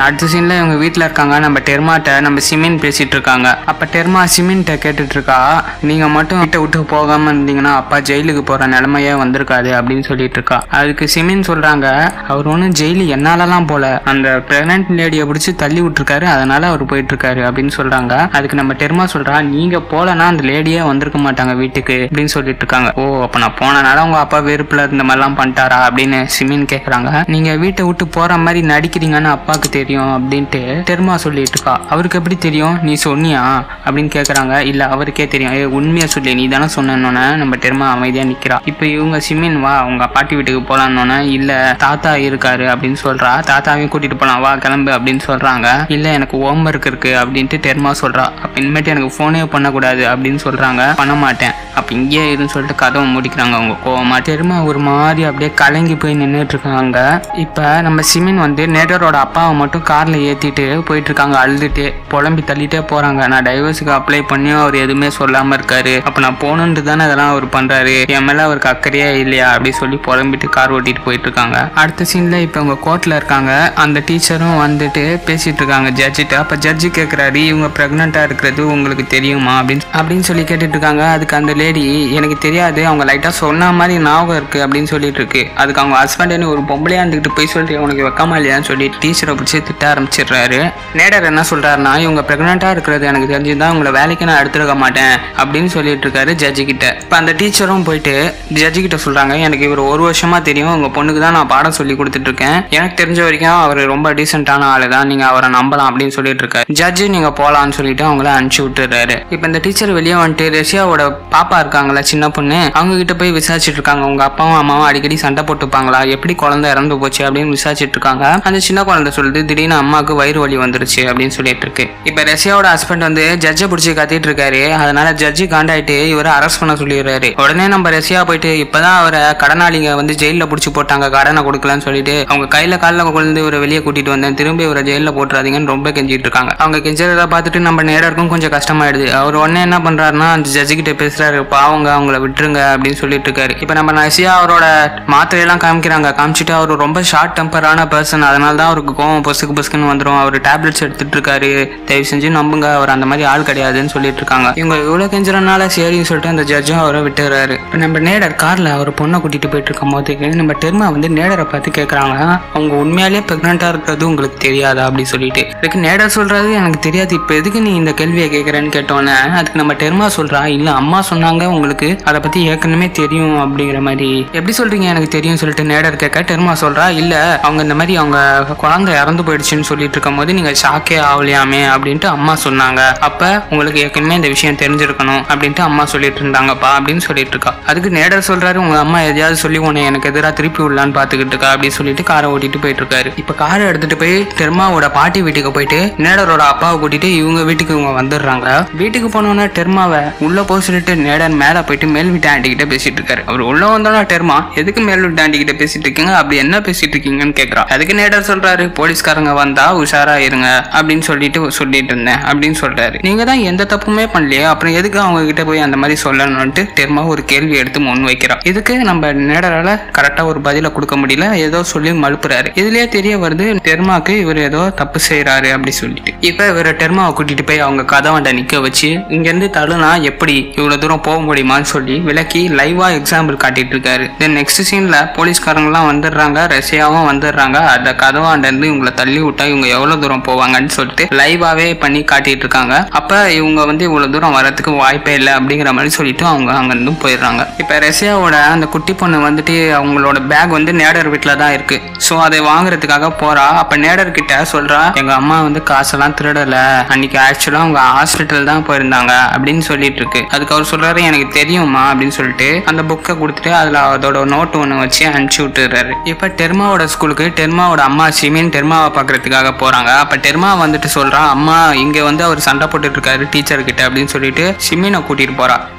அடுத்த சீன்ல இவங்க வீட்ல இருக்காங்க நம்ம டெர்மாட்ட நம்ம சிமின் பேசிட்டு இருக்காங்க அப்ப டெர்மா சிமின்ட்ட கேட்டுட்டு இருக்கா நீங்க மட்டும் வீட்டை விட்டு போகாம இருந்தீங்கன்னா அப்பா ஜெயிலுக்கு போற நிலைமையே வந்திருக்காது அப்படின்னு சொல்லிட்டு இருக்கா அதுக்கு சிமின் சொல்றாங்க அவர் ஒன்றும் ஜெயிலு என்னாலலாம் போல அந்த பிரெக்னன்ட் லேடியை பிடிச்சி தள்ளி விட்டுருக்காரு அதனால அவர் போயிட்டு இருக்காரு அப்படின்னு சொல்றாங்க அதுக்கு நம்ம டெர்மா சொல்றா நீங்க போலனா அந்த லேடியே வந்திருக்க மாட்டாங்க வீட்டுக்கு அப்படின்னு சொல்லிட்டு இருக்காங்க ஓ அப்ப நான் போனனால உங்க அப்பா வெறுப்புல இந்த மாதிரிலாம் பண்ணிட்டாரா அப்படின்னு சிமின் கேக்குறாங்க நீங்க வீட்டை விட்டு போற மாதிரி நடிக்கிறீங்கன்னு அப்பாவுக்கு தெரியும் அப்படின்ட்டு டெர்மா சொல்லிட்டு இருக்கா அவருக்கு எப்படி தெரியும் நீ சொன்னியா அப்படின்னு கேக்குறாங்க இல்ல அவருக்கே தெரியும் ஏ உண்மையா சொல்லி நீ தானே சொன்னோன்னே நம்ம டெர்மா அமைதியா நிக்கிறா இப்போ இவங்க சிமின் வா உங்க பாட்டி வீட்டுக்கு போலான்னொன்னே இல்ல தாத்தா இருக்காரு அப்படின்னு சொல்றா தாத்தாவையும் கூட்டிட்டு போலாம் வா கிளம்பு அப்படின்னு சொல்றாங்க இல்ல எனக்கு ஹோம்ஒர்க் இருக்கு அப்படின்ட்டு டெர்மா சொல்றா அப்ப இனிமேட்டு எனக்கு போனே பண்ணக்கூடாது அப்படின்னு சொல்றாங்க பண்ண மாட்டேன் அப்ப இங்கேயே இருன்னு சொல்லிட்டு கதவை முடிக்கிறாங்க அவங்க கோவமா டெர்மா ஒரு மாதிரி அப்படியே கலங்கி போய் நின்றுட்டு இருக்காங்க இப்ப நம்ம சிமின் வந்து நேடரோட அப்பாவை மட்டும் கார்ல ஏத்திட்டு போயிட்டு இருக்காங்க அழுதுட்டு புலம்பி தள்ளிட்டே போறாங்க நான் டைவர்ஸுக்கு அப்ளை பண்ணியும் அவர் எதுவுமே சொல்லாம இருக்காரு அப்ப நான் போகணுன்ட்டு தானே இதெல்லாம் அவர் பண்றாரு என் மேல அவருக்கு அக்கறையே இல்லையா அப்படி சொல்லி புலம்பிட்டு கார் ஓட்டிட்டு போயிட்டு இருக்காங்க அடுத்த சீன்ல இப்ப அவங்க கோர்ட்ல இருக்காங்க அந்த டீச்சரும் வந்துட்டு பேசிட்டு இருக்காங்க ஜட்ஜிட்ட அப்ப ஜட்ஜி கேக்குறாரு இவங்க பிரெக்னெண்டா இருக்கிறது உங்களுக்கு தெரியுமா அப்படின்னு அப்படின்னு சொல்லி கேட்டுட்டு இருக்காங்க அதுக்கு அந்த லேடி எனக்கு தெரியாது அவங்க லைட்டா சொன்ன மாதிரி ஞாபகம் இருக்கு அப்படின்னு சொல்லிட்டு இருக்கு அதுக்கு அவங்க ஹஸ்பண்ட் ஒரு பொம்பளையா இருந்துகிட்டு போய் சொல்லிட்டு உனக்கு வெக்கமா இல்லையான்னு சொல்லி டீச்சரை பிடிச்சி திட்ட ஆரம்பிச்சிடுறாரு நேடர் என்ன சொல்றாருன்னா இவங்க பிரெக்னெண்டா இருக்கிறது எனக்கு தெரிஞ்சுதான் உங்களை வேலைக்கு நான் எடுத்துருக்க மாட்டேன் அப்படின்னு சொல்லிட்டு இருக்காரு ஜட்ஜி கிட்ட இப்ப அந்த டீச்சரும் போயிட்டு ஜட்ஜி கிட்ட சொல்றாங்க எனக்கு இவர் ஒரு வருஷமா தெரியும் உங்க பொண்ணுக்கு தான் நான் பாடம் சொல்லி கொடுத்துட்டு இருக்கேன் எனக்கு தெரிஞ்ச வரைக்கும் அவர் ரொம்ப டீசென்டான ஆளு தான் நீங்க அவரை நம்பலாம் அப்படின்னு சொல்லிட்டு இருக்காரு ஜட்ஜி நீங்க போலாம்னு சொல்லிட்டு அவங்கள அனுப்பிச்சு விட்டுறாரு இப்ப இந்த டீச்சர் வெளியே வந்துட்டு ரஷ்யாவோட பாப்பா இருக்காங்களா சின்ன பொண்ணு அவங்க கிட்ட போய் விசாரிச்சுட்டு இருக்காங்க உங்க அப்பாவும் அம்மாவும் அடிக்கடி சண்டை போட்டுப்பாங்களா எப்படி குழந்தை இறந்து போச்சு அப்படின்னு விசாரிச்சுட்டு இருக்காங்க அந்த சின்ன குழந்தை சொல்லுது திடீர்னு அம்மாவுக்கு வயிறு வலி வந்துருச்சு அப்படின்னு சொல்லிட்டு இருக்கு இப்ப ரஷ்யாவோட ஹஸ்பண்ட் வந்து ஜட்ஜை பிடிச்சி கத்திட்டு இருக்காரு அதனால ஜட்ஜி காண்டாயிட்டு இவரை அரெஸ்ட் பண்ண சொல்லிடுறாரு உடனே நம்ம ரஷ்யா போயிட்டு இப்பதான் அவரை கடனாளிங்க வந்து ஜெயில பிடிச்சி போட்டாங்க கடனை கொடுக்கலன்னு சொல்லிட்டு அவங்க கையில காலில் கொண்டு இவரை வெளியே கூட்டிட்டு வந்தேன் திரும்பி இவரை ஜெயில போட்டுறாதீங்கன்னு ரொம்ப கெஞ்சிட்டு இருக்காங்க அவங்க கெஞ்சறத பார்த்துட்டு நம்ம நேரருக்கும் கொஞ்சம் கஷ்டமாயிடுது அவர் உடனே என்ன பண்றாருன்னா அந்த ஜட்ஜி கிட்ட பேசுறாரு பாவங்க அவங்கள விட்டுருங்க அப்படின்னு சொல்லிட்டு இருக்காரு இப்ப நம்ம ரஷ்யா அவரோட மாத்திரையெல்லாம் காமிக்கிறாங்க காமிச்சிட்டு அவர் ரொம்ப ஷார்ட் டெம்பரான பர்சன் அதனால தான் அவருக்கு கோவம் பொசுக்கு பொசுக்குன்னு வந்துடும் அவர் டேப்லெட்ஸ் எடுத்துட்டு இருக்காரு தயவு செஞ்சு நம்புங்க அவர் அந்த மாதிரி ஆள் கிடையாதுன்னு சொல்லிட்டு இருக்காங்க இவங்க இவ்வளவு கெஞ்சறனால சரின்னு சொல்லிட்டு அந்த ஜட்ஜும் அவரை விட்டுறாரு இப்ப நம்ம நேடர் கார்ல அவர் பொண்ணை கூட்டிட்டு போயிட்டு இருக்கும் போது நம்ம டெர்மா வந்து நேடரை பார்த்து கேக்குறாங்க அவங்க உண்மையாலேயே பிரெக்னெண்டா இருக்கிறது உங்களுக்கு தெரியாதா அப்படி சொல்லிட்டு இதுக்கு நேடர் சொல்றது எனக்கு தெரியாது இப்ப எதுக்கு நீ இந்த கேள்வியை கேட்கறேன்னு கேட்டோன்னே அதுக்கு நம்ம டெர்மா சொல்றா இல்ல அம்மா சொன்னாங்க உங்களுக்கு அதை பத்தி ஏற்கனவே தெரியும் அப்படிங்கிற மாதிரி எப்படி சொல்றீங்க எனக்கு தெரியும் சொல்லிட்டு நேடர் கேட்க டெர்மா சொல்றா இல்ல அவங்க இந்த மாதிரி அவங்க குழந்தை இறந்து போயிடுச்சுன்னு சொல்லிட்டு இருக்கும் போது நீங்க ஷாக்கே ஆகலையாமே அப்படின்ட்டு அம்மா சொன்னாங்க அப்ப உங்களுக்கு ஏற்கனவே இந்த விஷயம் தெரிஞ்சிருக்கணும் அப்படின்ட்டு அம்மா சொல்லிட்டு இருந்தாங்கப்பா அப்படின்னு சொல்லிட்டு இருக்கா அதுக்கு நேடர் சொல்றாரு உங்க அம்மா எதையாவது சொல்லி உன்னை எனக்கு எதிராக திருப்பி விடலான்னு பாத்துக்கிட்டு இருக்கா அப்படின்னு சொல்லிட்டு காரை ஓட்டிட்டு போயிட்டு இருக்காரு இப்ப காரை எடுத்துட்டு போய் டெர்மாவோட பாட்டி வீட்டுக்கு போயிட்டு நேடரோட அப்பாவை கூட்டிட்டு இவங்க வீட்டுக்கு இவங்க வந்துடுறாங்க வீட்டுக்கு போனோன்னே டெர்மாவை உள்ள போக சொல்லிட்டு நேடர் மேல போயிட்டு மேல் வீட்டு ஆண்டி கிட்ட பேசிட்டு இருக்காரு அவர் உள்ள வந்தோன்னா டெர்மா எதுக்கு மேல் வீட்டு ஆண்டி கிட்ட பேசிட்டு இருக்கீங்க அப்படி என்ன பேசிட்டு இருக்கீங்கன்னு கேக்குறா அதுக்கு நேடர் சொல்றாரு போலீஸ்காரங்க வந்தா உஷாரா இருங்க அப்படின்னு சொல்லிட்டு சொல்லிட்டு இருந்தேன் அப்படின்னு சொல்றாரு நீங்க தான் எந்த தப்புமே பண்ணலையே அப்புறம் எதுக்கு அவங்க கிட்ட போய் அந்த மாதிரி சொல்லணும்ட்டு டெர்மா ஒரு கேள்வி எடுத்து முன் வைக்கிறா இதுக்கு நம்ம நேடரால கரெக்டா ஒரு பதில கொடுக்க முடியல ஏதோ சொல்லி மழுப்புறாரு இதுலயே தெரிய வருது டெர்மாக்கு இவர் ஏதோ தப்பு செய்யறாரு அப்படி சொல்லிட்டு இப்ப இவர் டெர்மாவை கூட்டிட்டு போய் அவங்க கதவாண்ட நிக்க வச்சு இங்க இருந்து தள்ளுனா எப்படி இவ்வளவு தூரம் போக முடியுமான்னு சொல்லி விளக்கி லைவா எக்ஸாம்பிள் காட்டிட்டு இருக்காரு தென் நெக்ஸ்ட் சீன்ல போலீஸ்காரங்க எல்லாம் வந்துடுறாங்க ரஷ்யாவும் வந்துடுறாங்க அந்த கதவாண்ட இருந்து இவங்களை தள்ளி விட்டா இவங்க எவ்வளவு தூரம் போவாங்கன்னு சொல்லிட்டு லைவாவே பண்ணி காட்டிட்டு இருக்காங்க அப்ப இவங்க வந்து இவ்வளவு தூரம் வரதுக்கு வாய்ப்பே இல்லை அப்படிங்கிற மாதிரி சொல்லிட்டு அவங்க அங்க இருந்து போயிடுறாங்க இப்ப ரஷ்யாவோட அந்த குட்டி பொண்ணு வந்துட்டு அவங்களோட பேக் வந்து நேடர் வீட்டில் தான் இருக்கு ஸோ அதை வாங்குறதுக்காக போறா அப்ப நேடர் கிட்ட சொல்றா எங்க அம்மா வந்து காசெல்லாம் திருடல அன்னைக்கு ஆக்சுவலா அவங்க ஹாஸ்பிட்டல் தான் போயிருந்தாங்க அப்படின்னு சொல்லிட்டு இருக்கு அதுக்கு அவர் சொல்றாரு எனக்கு தெரியுமா அப்படின்னு சொல்லிட்டு அந்த புக்கை கொடுத்துட்டு அதுல அதோட நோட் ஒன்று வச்சு அனுப்பிச்சு விட்டுறாரு இப்ப டெர்மாவோட ஸ்கூலுக்கு டெர்மாவோட அம்மா சிமின் டெர்மாவை பார்க்கறதுக்காக போறாங்க அப்ப டெர்மா வந்துட்டு சொல்றா அம்மா இங்க வந்து அவர் சண்டை போட்டுட்டு இருக்காரு டீச்சர் கிட்ட அப்படின்னு சொல்லிட்டு சிமினை கூட்டிட்டு போறா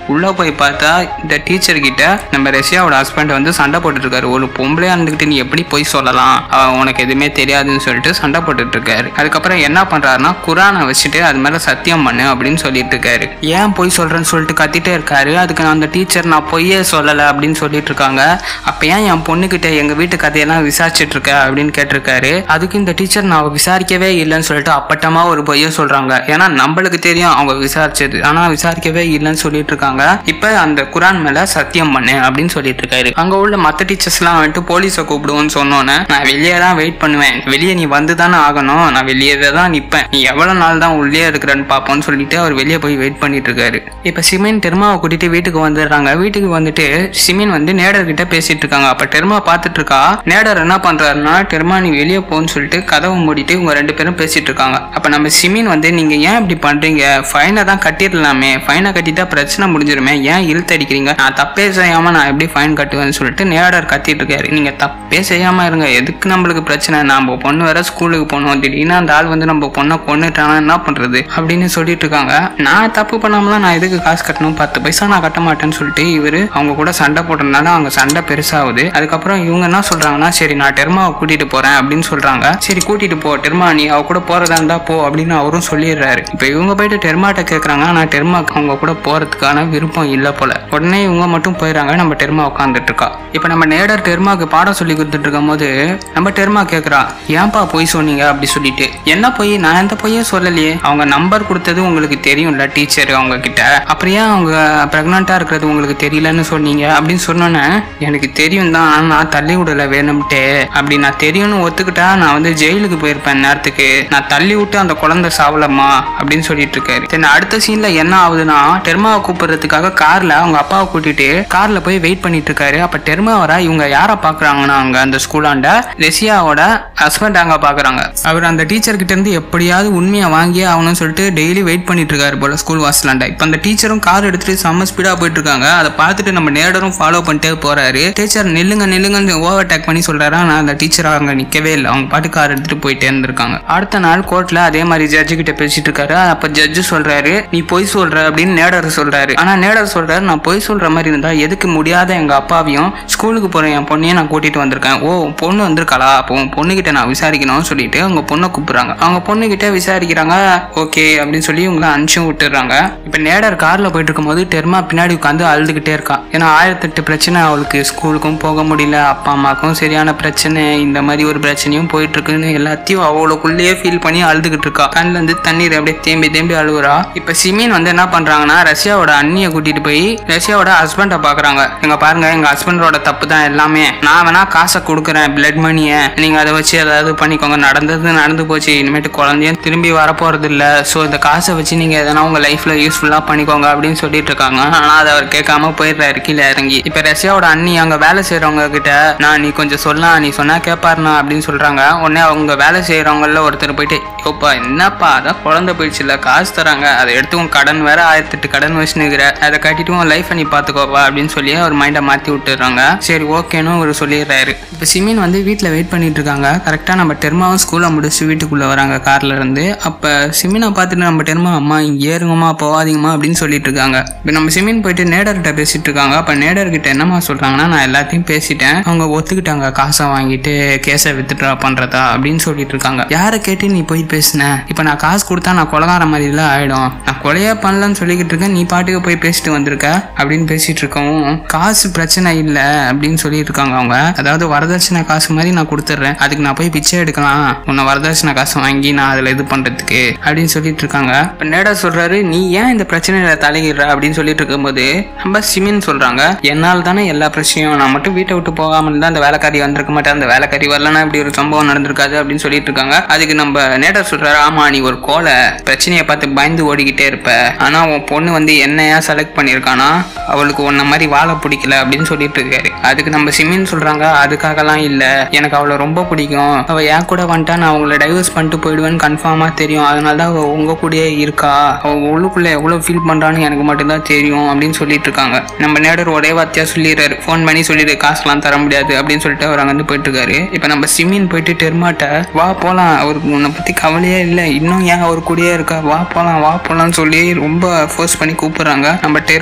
உள்ள போய் பார்த்தா இந்த டீச்சர் கிட்ட நம்ம ரஷ்யாவோட ஹஸ்பண்ட் வந்து சண்டை போட்டுட்டு இருக்காரு ஒரு பொம்பளையா இருந்துகிட்டு நீ எப்படி போய் சொல்லலாம் அவ உனக்கு எதுவுமே தெரியாதுன்னு சொல்லிட்டு சண்டை போட்டுட்டு இருக்காரு அதுக்கப்புறம் என்ன பண்றாருன்னா குரானை வச்சுட்டு அது மேல சத்தியம் பண்ணு அப்படின்னு சொல்லிட்டு இருக்காரு ஏன் பொய் சொல்றேன்னு சொல்லிட்டு கத்திட்டே இருக்காரு அதுக்கு நான் அந்த டீச்சர் நான் பொய்யே சொல்லலை அப்படின்னு சொல்லிட்டு இருக்காங்க அப்ப ஏன் என் பொண்ணுகிட்ட எங்க வீட்டு கதையெல்லாம் விசாரிச்சுட்டு இருக்க அப்படின்னு கேட்டிருக்காரு அதுக்கு இந்த டீச்சர் நான் விசாரிக்கவே இல்லைன்னு சொல்லிட்டு அப்பட்டமா ஒரு பொய்ய சொல்றாங்க ஏன்னா நம்மளுக்கு தெரியும் அவங்க விசாரிச்சது ஆனா விசாரிக்கவே இல்லைன்னு சொல்லிட்டு இருக்காங்க இப்ப அந்த குரான் மேல சத்தியம் பண்ணு அப்படின்னு சொல்லிட்டு இருக்காரு அங்க உள்ள மத்த டீச்சர்ஸ் எல்லாம் வந்துட்டு போலீஸை கூப்பிடுவோன்னு சொன்னோன்னே நான் வெளியே தான் வெயிட் பண்ணுவேன் வெளியே நீ வந்து தானே ஆகணும் நான் வெளியே தான் நிப்பேன் நீ எவ்வளவு நாள் தான் உள்ளே இருக்கிறன்னு பாப்போம்னு சொல்லிட்டு அவர் வெளியே போய் வெயிட் பண்ணிட்டு இருக்காரு இப்ப சிமின் டெர்மாவை கூட்டிட்டு வீட்டுக்கு வந்துடுறாங்க வீட்டுக்கு வந்துட்டு சிமின் வந்து நேடர் கிட்ட பேசிட்டு இருக்காங்க அப்ப டெர்மா பார்த்துட்டு இருக்கா நேடர் என்ன பண்றாருன்னா டெர்மா நீ வெளியே போன்னு சொல்லிட்டு கதவை மூடிட்டு இவங்க ரெண்டு பேரும் பேசிட்டு இருக்காங்க அப்ப நம்ம சிமின் வந்து நீங்க ஏன் இப்படி பண்றீங்க ஃபைனை தான் கட்டிடலாமே ஃபைனை கட்டிட்டா பிரச்சனை முடிஞ்சிருமே ஏன் இழுத்தடிக்கிறீங்க நான் தப்பே செய்யாம நான் எப்படி ஃபைன் கட்டுவேன்னு சொல்லிட்டு நேடர் கத்திட்டு இருக்காரு நீங்க தப்பே செய்யாம இருங்க எதுக்கு நம்மளுக்கு பிரச்சனை நம்ம பொண்ணு வேற ஸ்கூலுக்கு போகணும் திடீர்னு அந்த ஆள் வந்து நம்ம பொண்ணை கொண்டுட்டானா என்ன பண்றது அப்படின்னு சொல்லிட்டு இருக்காங்க நான் தப்பு பண்ணாமலாம் நான் எதுக்கு காசு கட்டணும் பத்து பைசா நான் கட்ட மாட்டேன்னு சொல்லிட்டு இவரு அவங்க கூட சண்டை போட்டதுனால அவங்க சண்டை பெருசாகுது அதுக்கப்புறம் இவங்க என்ன சொல்றாங்கன்னா சரி நான் டெர்மாவை கூட்டிட்டு போறேன் அப்படின்னு சொல்றாங்க சரி கூட்டிட்டு போ டெர்மா நீ அவ கூட போறதா இருந்தா போ அப்படின்னு அவரும் சொல்லிடுறாரு இப்போ இவங்க போயிட்டு டெர்மாட்ட கேக்குறாங்க ஆனா டெர்மா அவங்க கூட போறதுக்கான விருப்பம் இல்ல போல உடனே இவங்க மட்டும் போயிடறாங்க நம்ம டெர்மா உட்காந்துட்டு இருக்கா இப்போ நம்ம நேடர் டெர்மாக்கு பாடம் சொல்லி கொடுத்துட்டு இருக்கும் போது நம்ம டெர்மா கேக்குறா ஏன்பா பொய் சொன்னீங்க அப்படி சொல்லிட்டு என்ன பொய் நான் எந்த பொய்யும் சொல்லலையே அவங்க நம்பர் கொடுத்தது உங்களுக்கு தெரியும்ல டீச்சர் அவங்க கிட்ட அப்புறம் ஏன் அவங்க பிரெக்னண்டா இருக்கிறது உங்களுக்கு தெரியலன்னு சொன்னீங்க அப்படின்னு சொன்னோன்னே எனக்கு தெரியும் தான் ஆனா நான் தள்ளி விடல வேணும்ட்டே அப்படி நான் தெரியும்னு ஒத்துக்கிட்டா நான் வந்து ஜெயிலுக்கு போயிருப்பேன் நேரத்துக்கு நான் தள்ளி விட்டு அந்த குழந்தை சாவலம்மா அப்படின்னு சொல்லிட்டு இருக்காரு தென் அடுத்த சீன்ல என்ன ஆகுதுன்னா டெர்மாவை கூப்பிடுறதுக்காக கார்ல அவங்க அப்பாவை கூட்டிட்டு கார்ல போய் வெயிட் பண்ணிட்டு இருக்காரு அப்ப டெர்மா வர இவங்க யாரை பாக்குறாங்கன்னா அங்க அந்த ஸ்கூலாண்ட ரெசியாவோட ஹஸ்பண்ட் அங்க பாக்குறாங்க அவர் அந்த டீச்சர் கிட்ட இருந்து எப்படியாவது உண்மையை வாங்கியே ஆகணும்னு சொல்லிட்டு டெய்லி வெயிட் பண்ணிட்டு இருக்காரு போல ஸ்கூல் வாசலாண்ட இப்ப அந்த டீச்சரும் கார் எடுத்துட்டு செம்ம ஸ்பீடா போயிட்டு இருக்காங்க அதை பார்த்துட்டு நம்ம நேடரும் ஃபாலோ பண்ணிட்டே போறாரு டீச்சர் நில்லுங்க நில்லுங்கன்னு ஓவர் டேக் பண்ணி சொல்றாரு ஆனா அந்த டீச்சர் அங்க நிக்கவே இல்லை அவங்க பாட்டு கார் எடுத்துட்டு போயிட்டே இருந்திருக்காங்க அடுத்த நாள் கோர்ட்ல அதே மாதிரி ஜட்ஜு கிட்ட பேசிட்டு இருக்காரு அப்ப ஜட்ஜு சொல்றாரு நீ பொய் சொல்ற அப்படின்னு நேடர் சொல்றாரு ஆனா நேடர் சொல்றாரு நான் பொய் சொல்ற மாதிரி இருந்தா எதுக்கு முடியாத எங்க அப்பாவையும் ஸ்கூலுக்கு போற என் பொண்ணையும் நான் கூட்டிட்டு வந்திருக்கேன் ஓ உன் பொண்ணு வந்திருக்காளா அப்போ உன் பொண்ணுகிட்ட நான் விசாரிக்கணும்னு சொல்லிட்டு அவங்க பொண்ணை கூப்பிடுறாங்க அவங்க பொண்ணு கிட்ட விசாரிக்கிறாங்க ஓகே அப்படின்னு சொல்லி இவங்கள அனுப்பிச்சும் விட்டுறாங்க இப்ப நேடர் கார்ல போயிட்டு இருக்கும்போது டெர்மா பின்னாடி உட்காந்து அழுதுகிட்டே இருக்கா ஏன்னா ஆயிரத்தெட்டு பிரச்சனை அவளுக்கு ஸ்கூலுக்கும் போக முடியல அப்பா அம்மாக்கும் சரியான பிரச்சனை இந்த மாதிரி ஒரு பிரச்சனையும் போயிட்டு இருக்குன்னு எல்லாத்தையும் அவளுக்குள்ளேயே ஃபீல் பண்ணி அழுதுகிட்டு இருக்கா கண்ணுல இருந்து தண்ணீர் அப்படியே தேம்பி தேம்பி அழுகுறா இப்ப சிமின் வந்து என்ன பண்றாங்கன்னா ரஷ்யாவோட அண்ணியை கூட்டிட்டு போய் ரஷ்யாவோட ஹஸ்பண்டை பாக்குறாங்க எங்க பாருங்க எங்க ஹஸ்பண்டோட தப்பு தான் எல்லாமே நான் வேணா காசை கொடுக்குறேன் பிளட் மணியை நீங்க அதை வச்சு ஏதாவது பண்ணிக்கோங்க நடந்தது நடந்து போச்சு இனிமேட்டு குழந்தையும் திரும்பி வரப்போறது இல்ல ஸோ இந்த காசை வச்சு நீங்க எதனா உங்க லைஃப்ல யூஸ்ஃபுல்லா பண்ணிக்கோங்க அப்படின்னு சொல்லிட்டு இருக்காங்க ஆனா அதை அவர் கேட்காம போயிடுறாரு கீழே இறங்கி இப்ப ரஷ்யாவோட அண்ணி அங்க வேலை செய்யறவங்க கிட்ட நான் நீ கொஞ்சம் சொல்லலாம் நீ சொன்னா கேப்பாருண்ணா அப்படின்னு சொல்றாங்க உடனே அவங்க வேலை செய்யறவங்கள ஒருத்தர் போயிட்டு யோப்பா என்னப்பா அதான் குழந்தை போயிடுச்சுல காசு தராங்க அதை எடுத்து உன் கடன் வேற ஆயிரத்தெட்டு கடன் வச்சுனுக்குற அதை கட்டிட்டு உன் லைஃப்பை நீ பாத்துக்கோப்பா அப்படின்னு சொல்லி அவர் மைண்டை மாத்தி விட்டுறாங்க சரி ஓகேன்னு அவர் சொல்லிடுறாரு இப்போ சிமின் வந்து வீட்டில் வெயிட் பண்ணிட்டு இருக்காங்க கரெக்டாக நம்ம டெர்மாவும் ஸ்கூலை முடிச்சு வீட்டுக்குள்ள வராங்க கார்ல இருந்து அப்போ சிமினை பார்த்துட்டு நம்ம டெர்மா அம்மா இங்கே ஏறுங்கம்மா போகாதீங்கம்மா அப்படின்னு சொல்லிட்டு இருக்காங்க இப்போ நம்ம சிமின் போயிட்டு நேடர்கிட்ட பேசிட்டு இருக்காங்க அப்போ நேடர்கிட்ட என்னம்மா சொல்றாங்கன்னா நான் எல்லாத்தையும் பேசிட்டேன் அவங்க ஒத்துக்கிட்டாங்க காசை வாங்கிட்டு கேஸை வித்ட்ரா பண்றதா அப்படின்னு சொல்லிட்டு இருக்காங்க யாரை கேட்டு நீ போய் பேசுன இப்போ நான் காசு கொடுத்தா நான் கொலகார மாதிரிலாம் ஆயிடும் நான் கொலையே பண்ணலன்னு சொல்லிக்கிட்டு இருக்கேன் நீ பாட்டுக்கு போய் பேசிட்டு வந்திருக்க அப்படின்னு பேசிட்டு இருக்கவும் காசு பிரச்சனை இல்லை அப்படின்னு சொல்லிட்டு இருக்காங்க அவங்க அதாவது வரதட்சணை காசு மாதிரி நான் கொடுத்துட்றேன் அதுக்கு நான் போய் பிச்சை எடுக்கலாம் உன்னை வரதட்சணை காசு வாங்கி நான் அதில் இது பண்றதுக்கு அப்படின்னு சொல்லிட்டு இருக்காங்க இப்போ நேடா சொல்றாரு நீ ஏன் இந்த பிரச்சனையில தலையிடுற அப்படின்னு சொல்லிட்டு இருக்கும்போது நம்ம சிமின் சொல்றாங்க என்னால் தானே எல்லா பிரச்சனையும் நான் மட்டும் வீட்டை விட்டு போகாம இருந்தா அந்த வேலைக்காரி வந்திருக்க மாட்டேன் அந்த வேலைக்காரி வரலன்னா இப்படி ஒரு சம்பவம் நடந்திருக்காது அப்படின்னு சொல்லிட்டு இருக்காங்க அதுக்கு நம்ம நேடர் சொல்றாரு ஆமா நீ ஒரு கோலை பிரச்சனையை பார்த்து பயந்து ஓடிக்கிட்டே இருப்ப ஆனா உன் பொண்ணு வந்து என்னையா செலக்ட் பண்ணியிருக்கானா அவளுக்கு உன்ன மாதிரி வாழ பிடிக்கல அப்படின்னு சொல்லிட்டு இருக்காரு அதுக்கு நம்ம சிமின் சொல்றாங்க அதுக்காகலாம் இல்ல எனக்கு அவளை ரொம்ப பிடிக்கும் அவ என் கூட வந்துட்டா நான் அவங்கள டைவர்ஸ் பண்ணிட்டு போயிடுவேன்னு கன்ஃபார்மா தெரியும் அதனால தான் அவ உங்க கூடயே இருக்கா அவ உள்ளுக்குள்ள எவ்வளவு ஃபீல் பண்றான்னு எனக்கு மட்டும்தான் தெரியும் அப்படின்னு சொல்லிட்டு இருக்காங்க நம்ம நேடர் ஒரே வார்த்தையா சொல்லிடுறாரு ஃபோன் பண்ணி சொல்லிடு காசுலாம் தர முடியாது அப்படின்னு சொல்லிட்டு அவர் அங்கிருந்து போயிட்டு இருக்காரு இப்ப நம்ம சிமின் போயிட்டு டெர்மாட்ட வா போலாம் அவருக்கு உன்னை பத்தி கவலையே இல்லை இன்னும் ஏன் அவர் கூடயே இருக்கா வா போலாம் வா போலாம்னு சொல்லி ரொம்ப ஃபோர்ஸ் பண்ணி கூப்பிடுறாங்க நம்ம டெர்மா அழுகுறா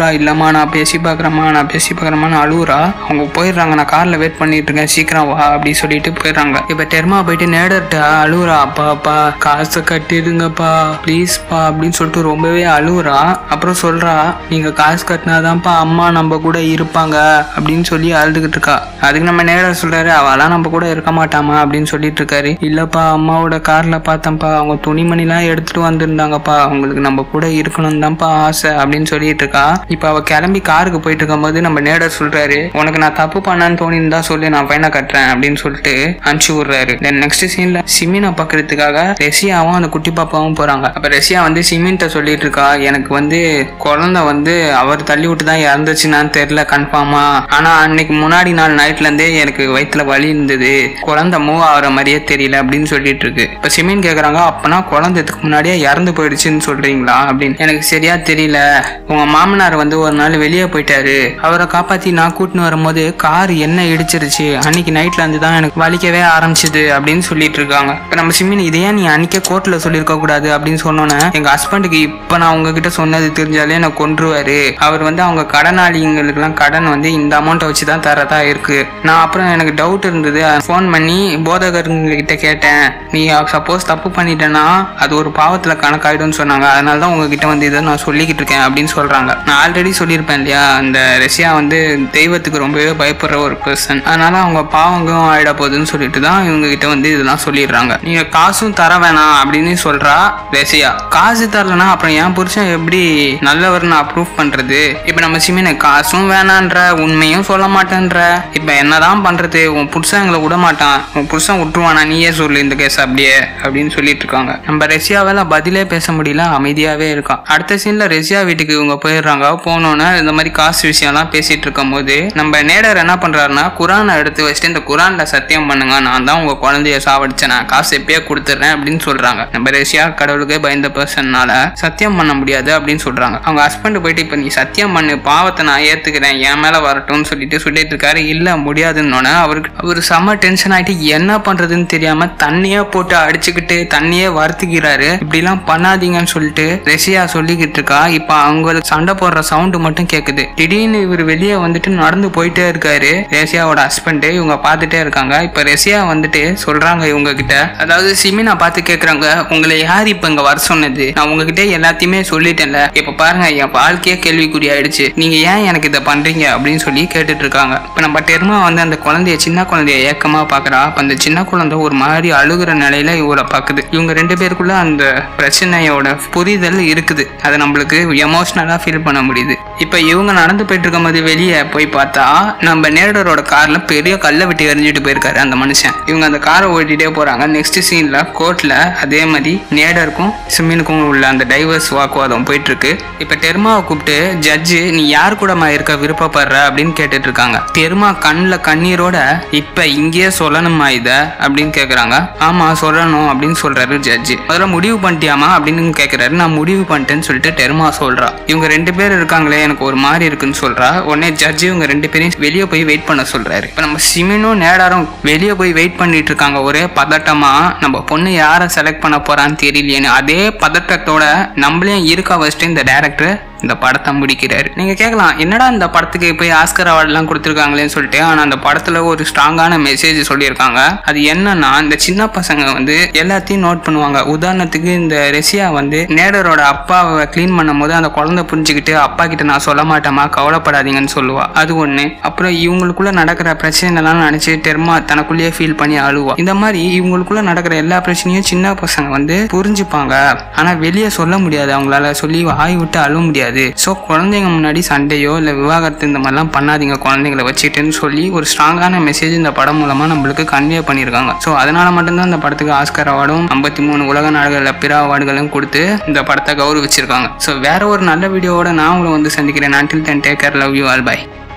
இல்லம்மா நான் பேசி பார்க்குறேம்மா நான் பேசி பார்க்குறேம்மான்னு அழுவுறா அவங்க போயிடுறாங்க நான் கார்ல வெயிட் பண்ணிட்டு இருக்கேன் சீக்கிரம் வா அப்படி சொல்லிட்டு போயிடுறாங்க இப்ப டெர்மா போயிட்டு நேடர்ட்ட அழுவுறா அப்பா அப்பா காசை கட்டிடுங்கப்பா ப்ளீஸ்ப்பா அப்படின்னு சொல்லிட்டு ரொம்பவே அழுவுறா அப்புறம் சொல்றா நீங்க காசு கட்டினாதான்ப்பா அம்மா நம்ம கூட இருப்பாங்க அப்படின்னு சொல்லி அழுதுகிட்டு இருக்கா அதுக்கு நம்ம நேடர் சொல்றாரு அவெல்லாம் நம்ம கூட இருக்க மாட்டாமா அப்படின்னு சொல்லிட்டு இருக்காரு இல்லப்பா அம்மாவோட கார்ல பார்த்தேன்ப்பா அவங்க துணிமணிலாம் எடுத்துட்டு வந்திருந்தாங்கப்பா அவங்களுக்கு நம்ம கூட இருக்கணும் தான்ப்பா ஆசை அப்படின்னு சொல்லிட்டு இருக்கா இப்ப அவ கிளம்பி காருக்கு போயிட்டு இருக்கும்போது நம்ம நேடர் சொல்றாரு உனக்கு நான் தப்பு பண்ணான்னு தோணியிருந்தா சொல்லி நான் பையனை கட்டுறேன் அப்படின்னு சொல்லிட்டு அனுப்பிச்சு விடுறாரு தென் நெக்ஸ்ட் சீன்ல சிமினை பாக்குறதுக்காக ரெசியாவும் அந்த குட்டி பாப்பாவும் போறாங்க அப்ப ரெசியா வந்து சிமின்ட்ட சொல்லிட்டு இருக்கா எனக்கு வந்து குழந்தை வந்து அவர் தள்ளி விட்டு தான் இறந்துச்சுன்னான்னு தெரியல கன்ஃபார்மா ஆனா அன்னைக்கு முன்னாடி நாள் நைட்ல இருந்தே எனக்கு வயித்துல வலி இருந்தது குழந்தை மூவ் ஆகுற மாதிரியே தெரியல அப்படின்னு சொல்லிட்டு இருக்கு இப்ப சிமின் கேக்குறாங்க அப்பனா குழந்தை இதுக்கு முன்னாடியே இறந்து போயிடுச்சுன்னு சொல்றீங்களா அப்படின்னு எனக்கு சரியா தெரியல உங்க மாமனார் வந்து ஒரு நாள் வெளியே போயிட்டாரு அவரை காப்பாத்தி நான் கூட்டின்னு வரும்போது கார் என்ன இடிச்சிருச்சு அன்னைக்கு நைட்ல இருந்து தான் எனக்கு வலிக்கவே ஆரம்பிச்சது அப்படின்னு சொல்லிட்டு இருக்காங்க இப்ப நம்ம சிம்மின் இதையே நீ அன்னைக்கே கோர்ட்ல சொல்லியிருக்க கூடாது அப்படின்னு சொன்னோன்னே எங்க ஹஸ்பண்டுக்கு இப்ப நான் உங்ககிட்ட சொன்னது தெரிஞ்சாலே நான் கொன்றுவாரு அவர் வந்து அவங்க கடனாளிங்களுக்கெல்லாம் கடன் வந்து இந்த அமௌண்ட்டை வச்சு தான் தரதா இருக்கு நான் அப்புறம் எனக்கு டவுட் இருந்தது ஃபோன் பண்ணி போதகருங்க கிட்ட கேட்டேன் நீ சப்போஸ் தப்பு பண்ணிட்டேன்னா அது ஒரு பாவத்துல கணக்காயிடும்னு சொன்னாங்க அதனால தான் உங்ககிட்ட வந்து இதை நான் சொல்லிக்கிட்டு இருக்கேன் அப்படின்னு சொல்றாங்க நான் ஆல்ரெடி சொல்லியிருப்பேன் இல்லையா அந்த ரஷ்யா வந்து தெய்வத்துக்கு ரொம்பவே பயப்படுற ஒரு பர்சன் அதனால அவங்க பாவங்களும் ஆயிட போகுதுன்னு சொல்லிட்டு தான் இவங்க கிட்ட வந்து இதெல்லாம் சொல்லிடுறாங்க நீங்க காசும் தர வேணாம் அப்படின்னு சொல்றா ரஷ்யா காசு தரலனா அப்புறம் என் புருஷன் எப்படி நல்லவர் நான் அப்ரூவ் பண்றது இப்ப நம்ம சிமின காசும் வேணான்ற உண்மையும் சொல்ல மாட்டேன்ற இப்ப என்னதான் பண்றது உன் புருஷன் எங்களை விட மாட்டான் உன் புருஷன் விட்டுருவானா நீயே சொல்லு இந்த கேஸ் அப்படியே அப்படின்னு சொல்லிட்டு இருக்காங்க நம்ம ரஷ்யாவால பதிலே பேச முடியல அமைதியாவே இருக்கான் அடுத்த சீன்ல ரஷ்யா வீட்டுக்கு இவங்க போயிடுறாங்க போனோன்னே இந்த மாதிரி காசு விஷயம்லாம் பேசிட்டு இருக்கும் போது நம்ம நேடர் என்ன பண்றாருன்னா குரானை எடுத்து வச்சுட்டு இந்த குரான்ல சத்தியம் பண்ணுங்க நான் தான் உங்க குழந்தைய சாவடிச்சேன் நான் காசு எப்பயே கொடுத்துட்றேன் அப்படின்னு சொல்றாங்க நம்ம ரஷ்யா கடவுளுக்கு பயந்த பர்சன்னால சத்தியம் பண்ண முடியாது அப்படின்னு சொல்றாங்க அவங்க ஹஸ்பண்ட் போயிட்டு இப்ப நீ சத்தியம் பண்ணு பாவத்தை நான் ஏத்துக்கிறேன் என் மேல வரட்டும்னு சொல்லிட்டு சொல்லிட்டு இருக்காரு இல்ல முடியாதுன்னு அவருக்கு அவர் செம்ம டென்ஷன் ஆயிட்டு என்ன பண்றதுன்னு தெரியாம தண்ணியா போட்டு அடிச்சுக்கிட்டு தண்ணியே வறுத்துக்கிறாரு இப்படிலாம் பண்ணாதீங்கன்னு சொல்லிட்டு ரஷ்யா சொல்லிக்கிட்டு இருக்கா இப்ப அவங்களுக்கு சண்டை போடுற சவுண்டு மட்டும் கேக்குது திடீர்னு இவர் வெளியே வந்துட்டு நடந்து போயிட்டே இருக்காரு ரஷ்யாவோட ஹஸ்பண்ட் இவங்க பார்த்துட்டே இருக்காங்க இப்ப ரஷ்யா வந்துட்டு சொல்றாங்க இவங்க கிட்ட அதாவது சிமினா பார்த்து கேக்குறாங்க உங்களை யார் இப்ப இங்க வர சொன்னது நான் உங்ககிட்ட எல்லாத்தையுமே சொல்லிட்டேன்ல இப்ப பாருங்க என் வாழ்க்கையே கேள்விக்குறி ஆயிடுச்சு நீங்க ஏன் எனக்கு இதை பண்றீங்க அப்படின்னு சொல்லி கேட்டுட்டு இருக்காங்க இப்ப நம்ம டெர்மா வந்து அந்த குழந்தைய சின்ன குழந்தைய ஏக்கமா பாக்குறா அப்ப அந்த சின்ன குழந்தை ஒரு மாதிரி அழுகுற நிலையில இவரை பாக்குது இவங்க ரெண்டு பேருக்குள்ள அந்த பிரச்சனையோட புரிதல் இருக்குது அதை நம்மளுக்கு எமோஷனலா ஃபீல் பண்ண முடியுது இப்ப இவங்க நடந்து போயிட்டு இருக்கும் போது வெளியே போய் பார்த்தா நம்ம நேடரோட கார்ல பெரிய கல்லை விட்டு எரிஞ்சிட்டு போயிருக்காரு அந்த மனுஷன் இவங்க அந்த காரை ஓட்டிட்டே போறாங்க நெக்ஸ்ட் சீன்ல கோர்ட்ல அதே மாதிரி நேடருக்கும் சிம்மினுக்கும் உள்ள அந்த டைவர்ஸ் வாக்குவாதம் போயிட்டு இருக்கு இப்ப டெர்மாவை கூப்பிட்டு ஜட்ஜு நீ யார் கூடமா இருக்க விருப்பப்படுற அப்படின்னு கேட்டுட்டு இருக்காங்க டெர்மா கண்ணில் கண்ணீரோட இப்ப இங்கேயே சொல்லணுமா இத அப்படின்னு கேக்குறாங்க ஆமா சொல்லணும் அப்படின்னு சொல்றாரு ஜட்ஜு முதல்ல முடிவு பண்ணிட்டியாமா அப்படின்னு கேக்குறாரு நான் முடிவு பண்ணிட்டேன்னு சொல்லிட்டு டெர்மா சொல்றா இவங்க ரெண்டு பேர் இருக்காங்களே எனக்கு ஒரு மாதிரி இருக்குன்னு சொல்றா உடனே ஜட்ஜு இவங்க ரெண்டு பேரையும் வெளியே போய் வெயிட் பண்ண சொல்றாரு இப்ப நம்ம சிமினும் நேடாரும் வெளியே போய் வெயிட் பண்ணிட்டு இருக்காங்க ஒரே பதட்டமா நம்ம பொண்ணு யாரை செலக்ட் பண்ண போறான்னு தெரியலையேன்னு அதே பதட்டத்தோட நம்மளையும் இருக்க வச்சுட்டு இந்த டேரக்டர் இந்த படத்தை முடிக்கிறாரு நீங்க கேட்கலாம் என்னடா இந்த படத்துக்கு போய் ஆஸ்கர் அவார்ட்லாம் கொடுத்துருக்காங்களேன்னு சொல்லிட்டு ஆனா அந்த படத்துல ஒரு ஸ்ட்ராங்கான மெசேஜ் சொல்லியிருக்காங்க அது என்னன்னா இந்த சின்ன பசங்க வந்து எல்லாத்தையும் நோட் பண்ணுவாங்க உதாரணத்துக்கு இந்த ரெசியா வந்து நேடரோட அப்பாவை க்ளீன் பண்ணும் போது அந்த குழந்தை புரிஞ்சுக்கிட்டு அப்பா கிட்ட நான் சொல்ல மாட்டேமா கவலைப்படாதீங்கன்னு சொல்லுவா அது ஒண்ணு அப்புறம் இவங்களுக்குள்ள நடக்கிற பிரச்சனைலாம் நினைச்சு டெர்மா தனக்குள்ளேயே ஃபீல் பண்ணி அழுவா இந்த மாதிரி இவங்களுக்குள்ள நடக்கிற எல்லா பிரச்சனையும் சின்ன பசங்க வந்து புரிஞ்சுப்பாங்க ஆனா வெளியே சொல்ல முடியாது அவங்களால சொல்லி வாய் விட்டு அழுவ முடியாது ஸோ குழந்தைங்க முன்னாடி சண்டையோ இல்லை விவாகரத்து இந்த மாதிரிலாம் பண்ணாதீங்க குழந்தைங்களை வச்சுக்கிட்டுன்னு சொல்லி ஒரு ஸ்ட்ராங்கான மெசேஜ் இந்த படம் மூலமா நம்மளுக்கு கன்வே பண்ணியிருக்காங்க ஸோ அதனால மட்டும்தான் இந்த படத்துக்கு ஆஸ்கர் அவார்டும் ஐம்பத்தி மூணு உலக நாடுகளில் பிற அவார்டுகளும் கொடுத்து இந்த படத்தை கௌரவிச்சிருக்காங்க ஸோ வேற ஒரு நல்ல வீடியோவோட நான் உங்களை வந்து சந்திக்கிறேன் until then take care love you all by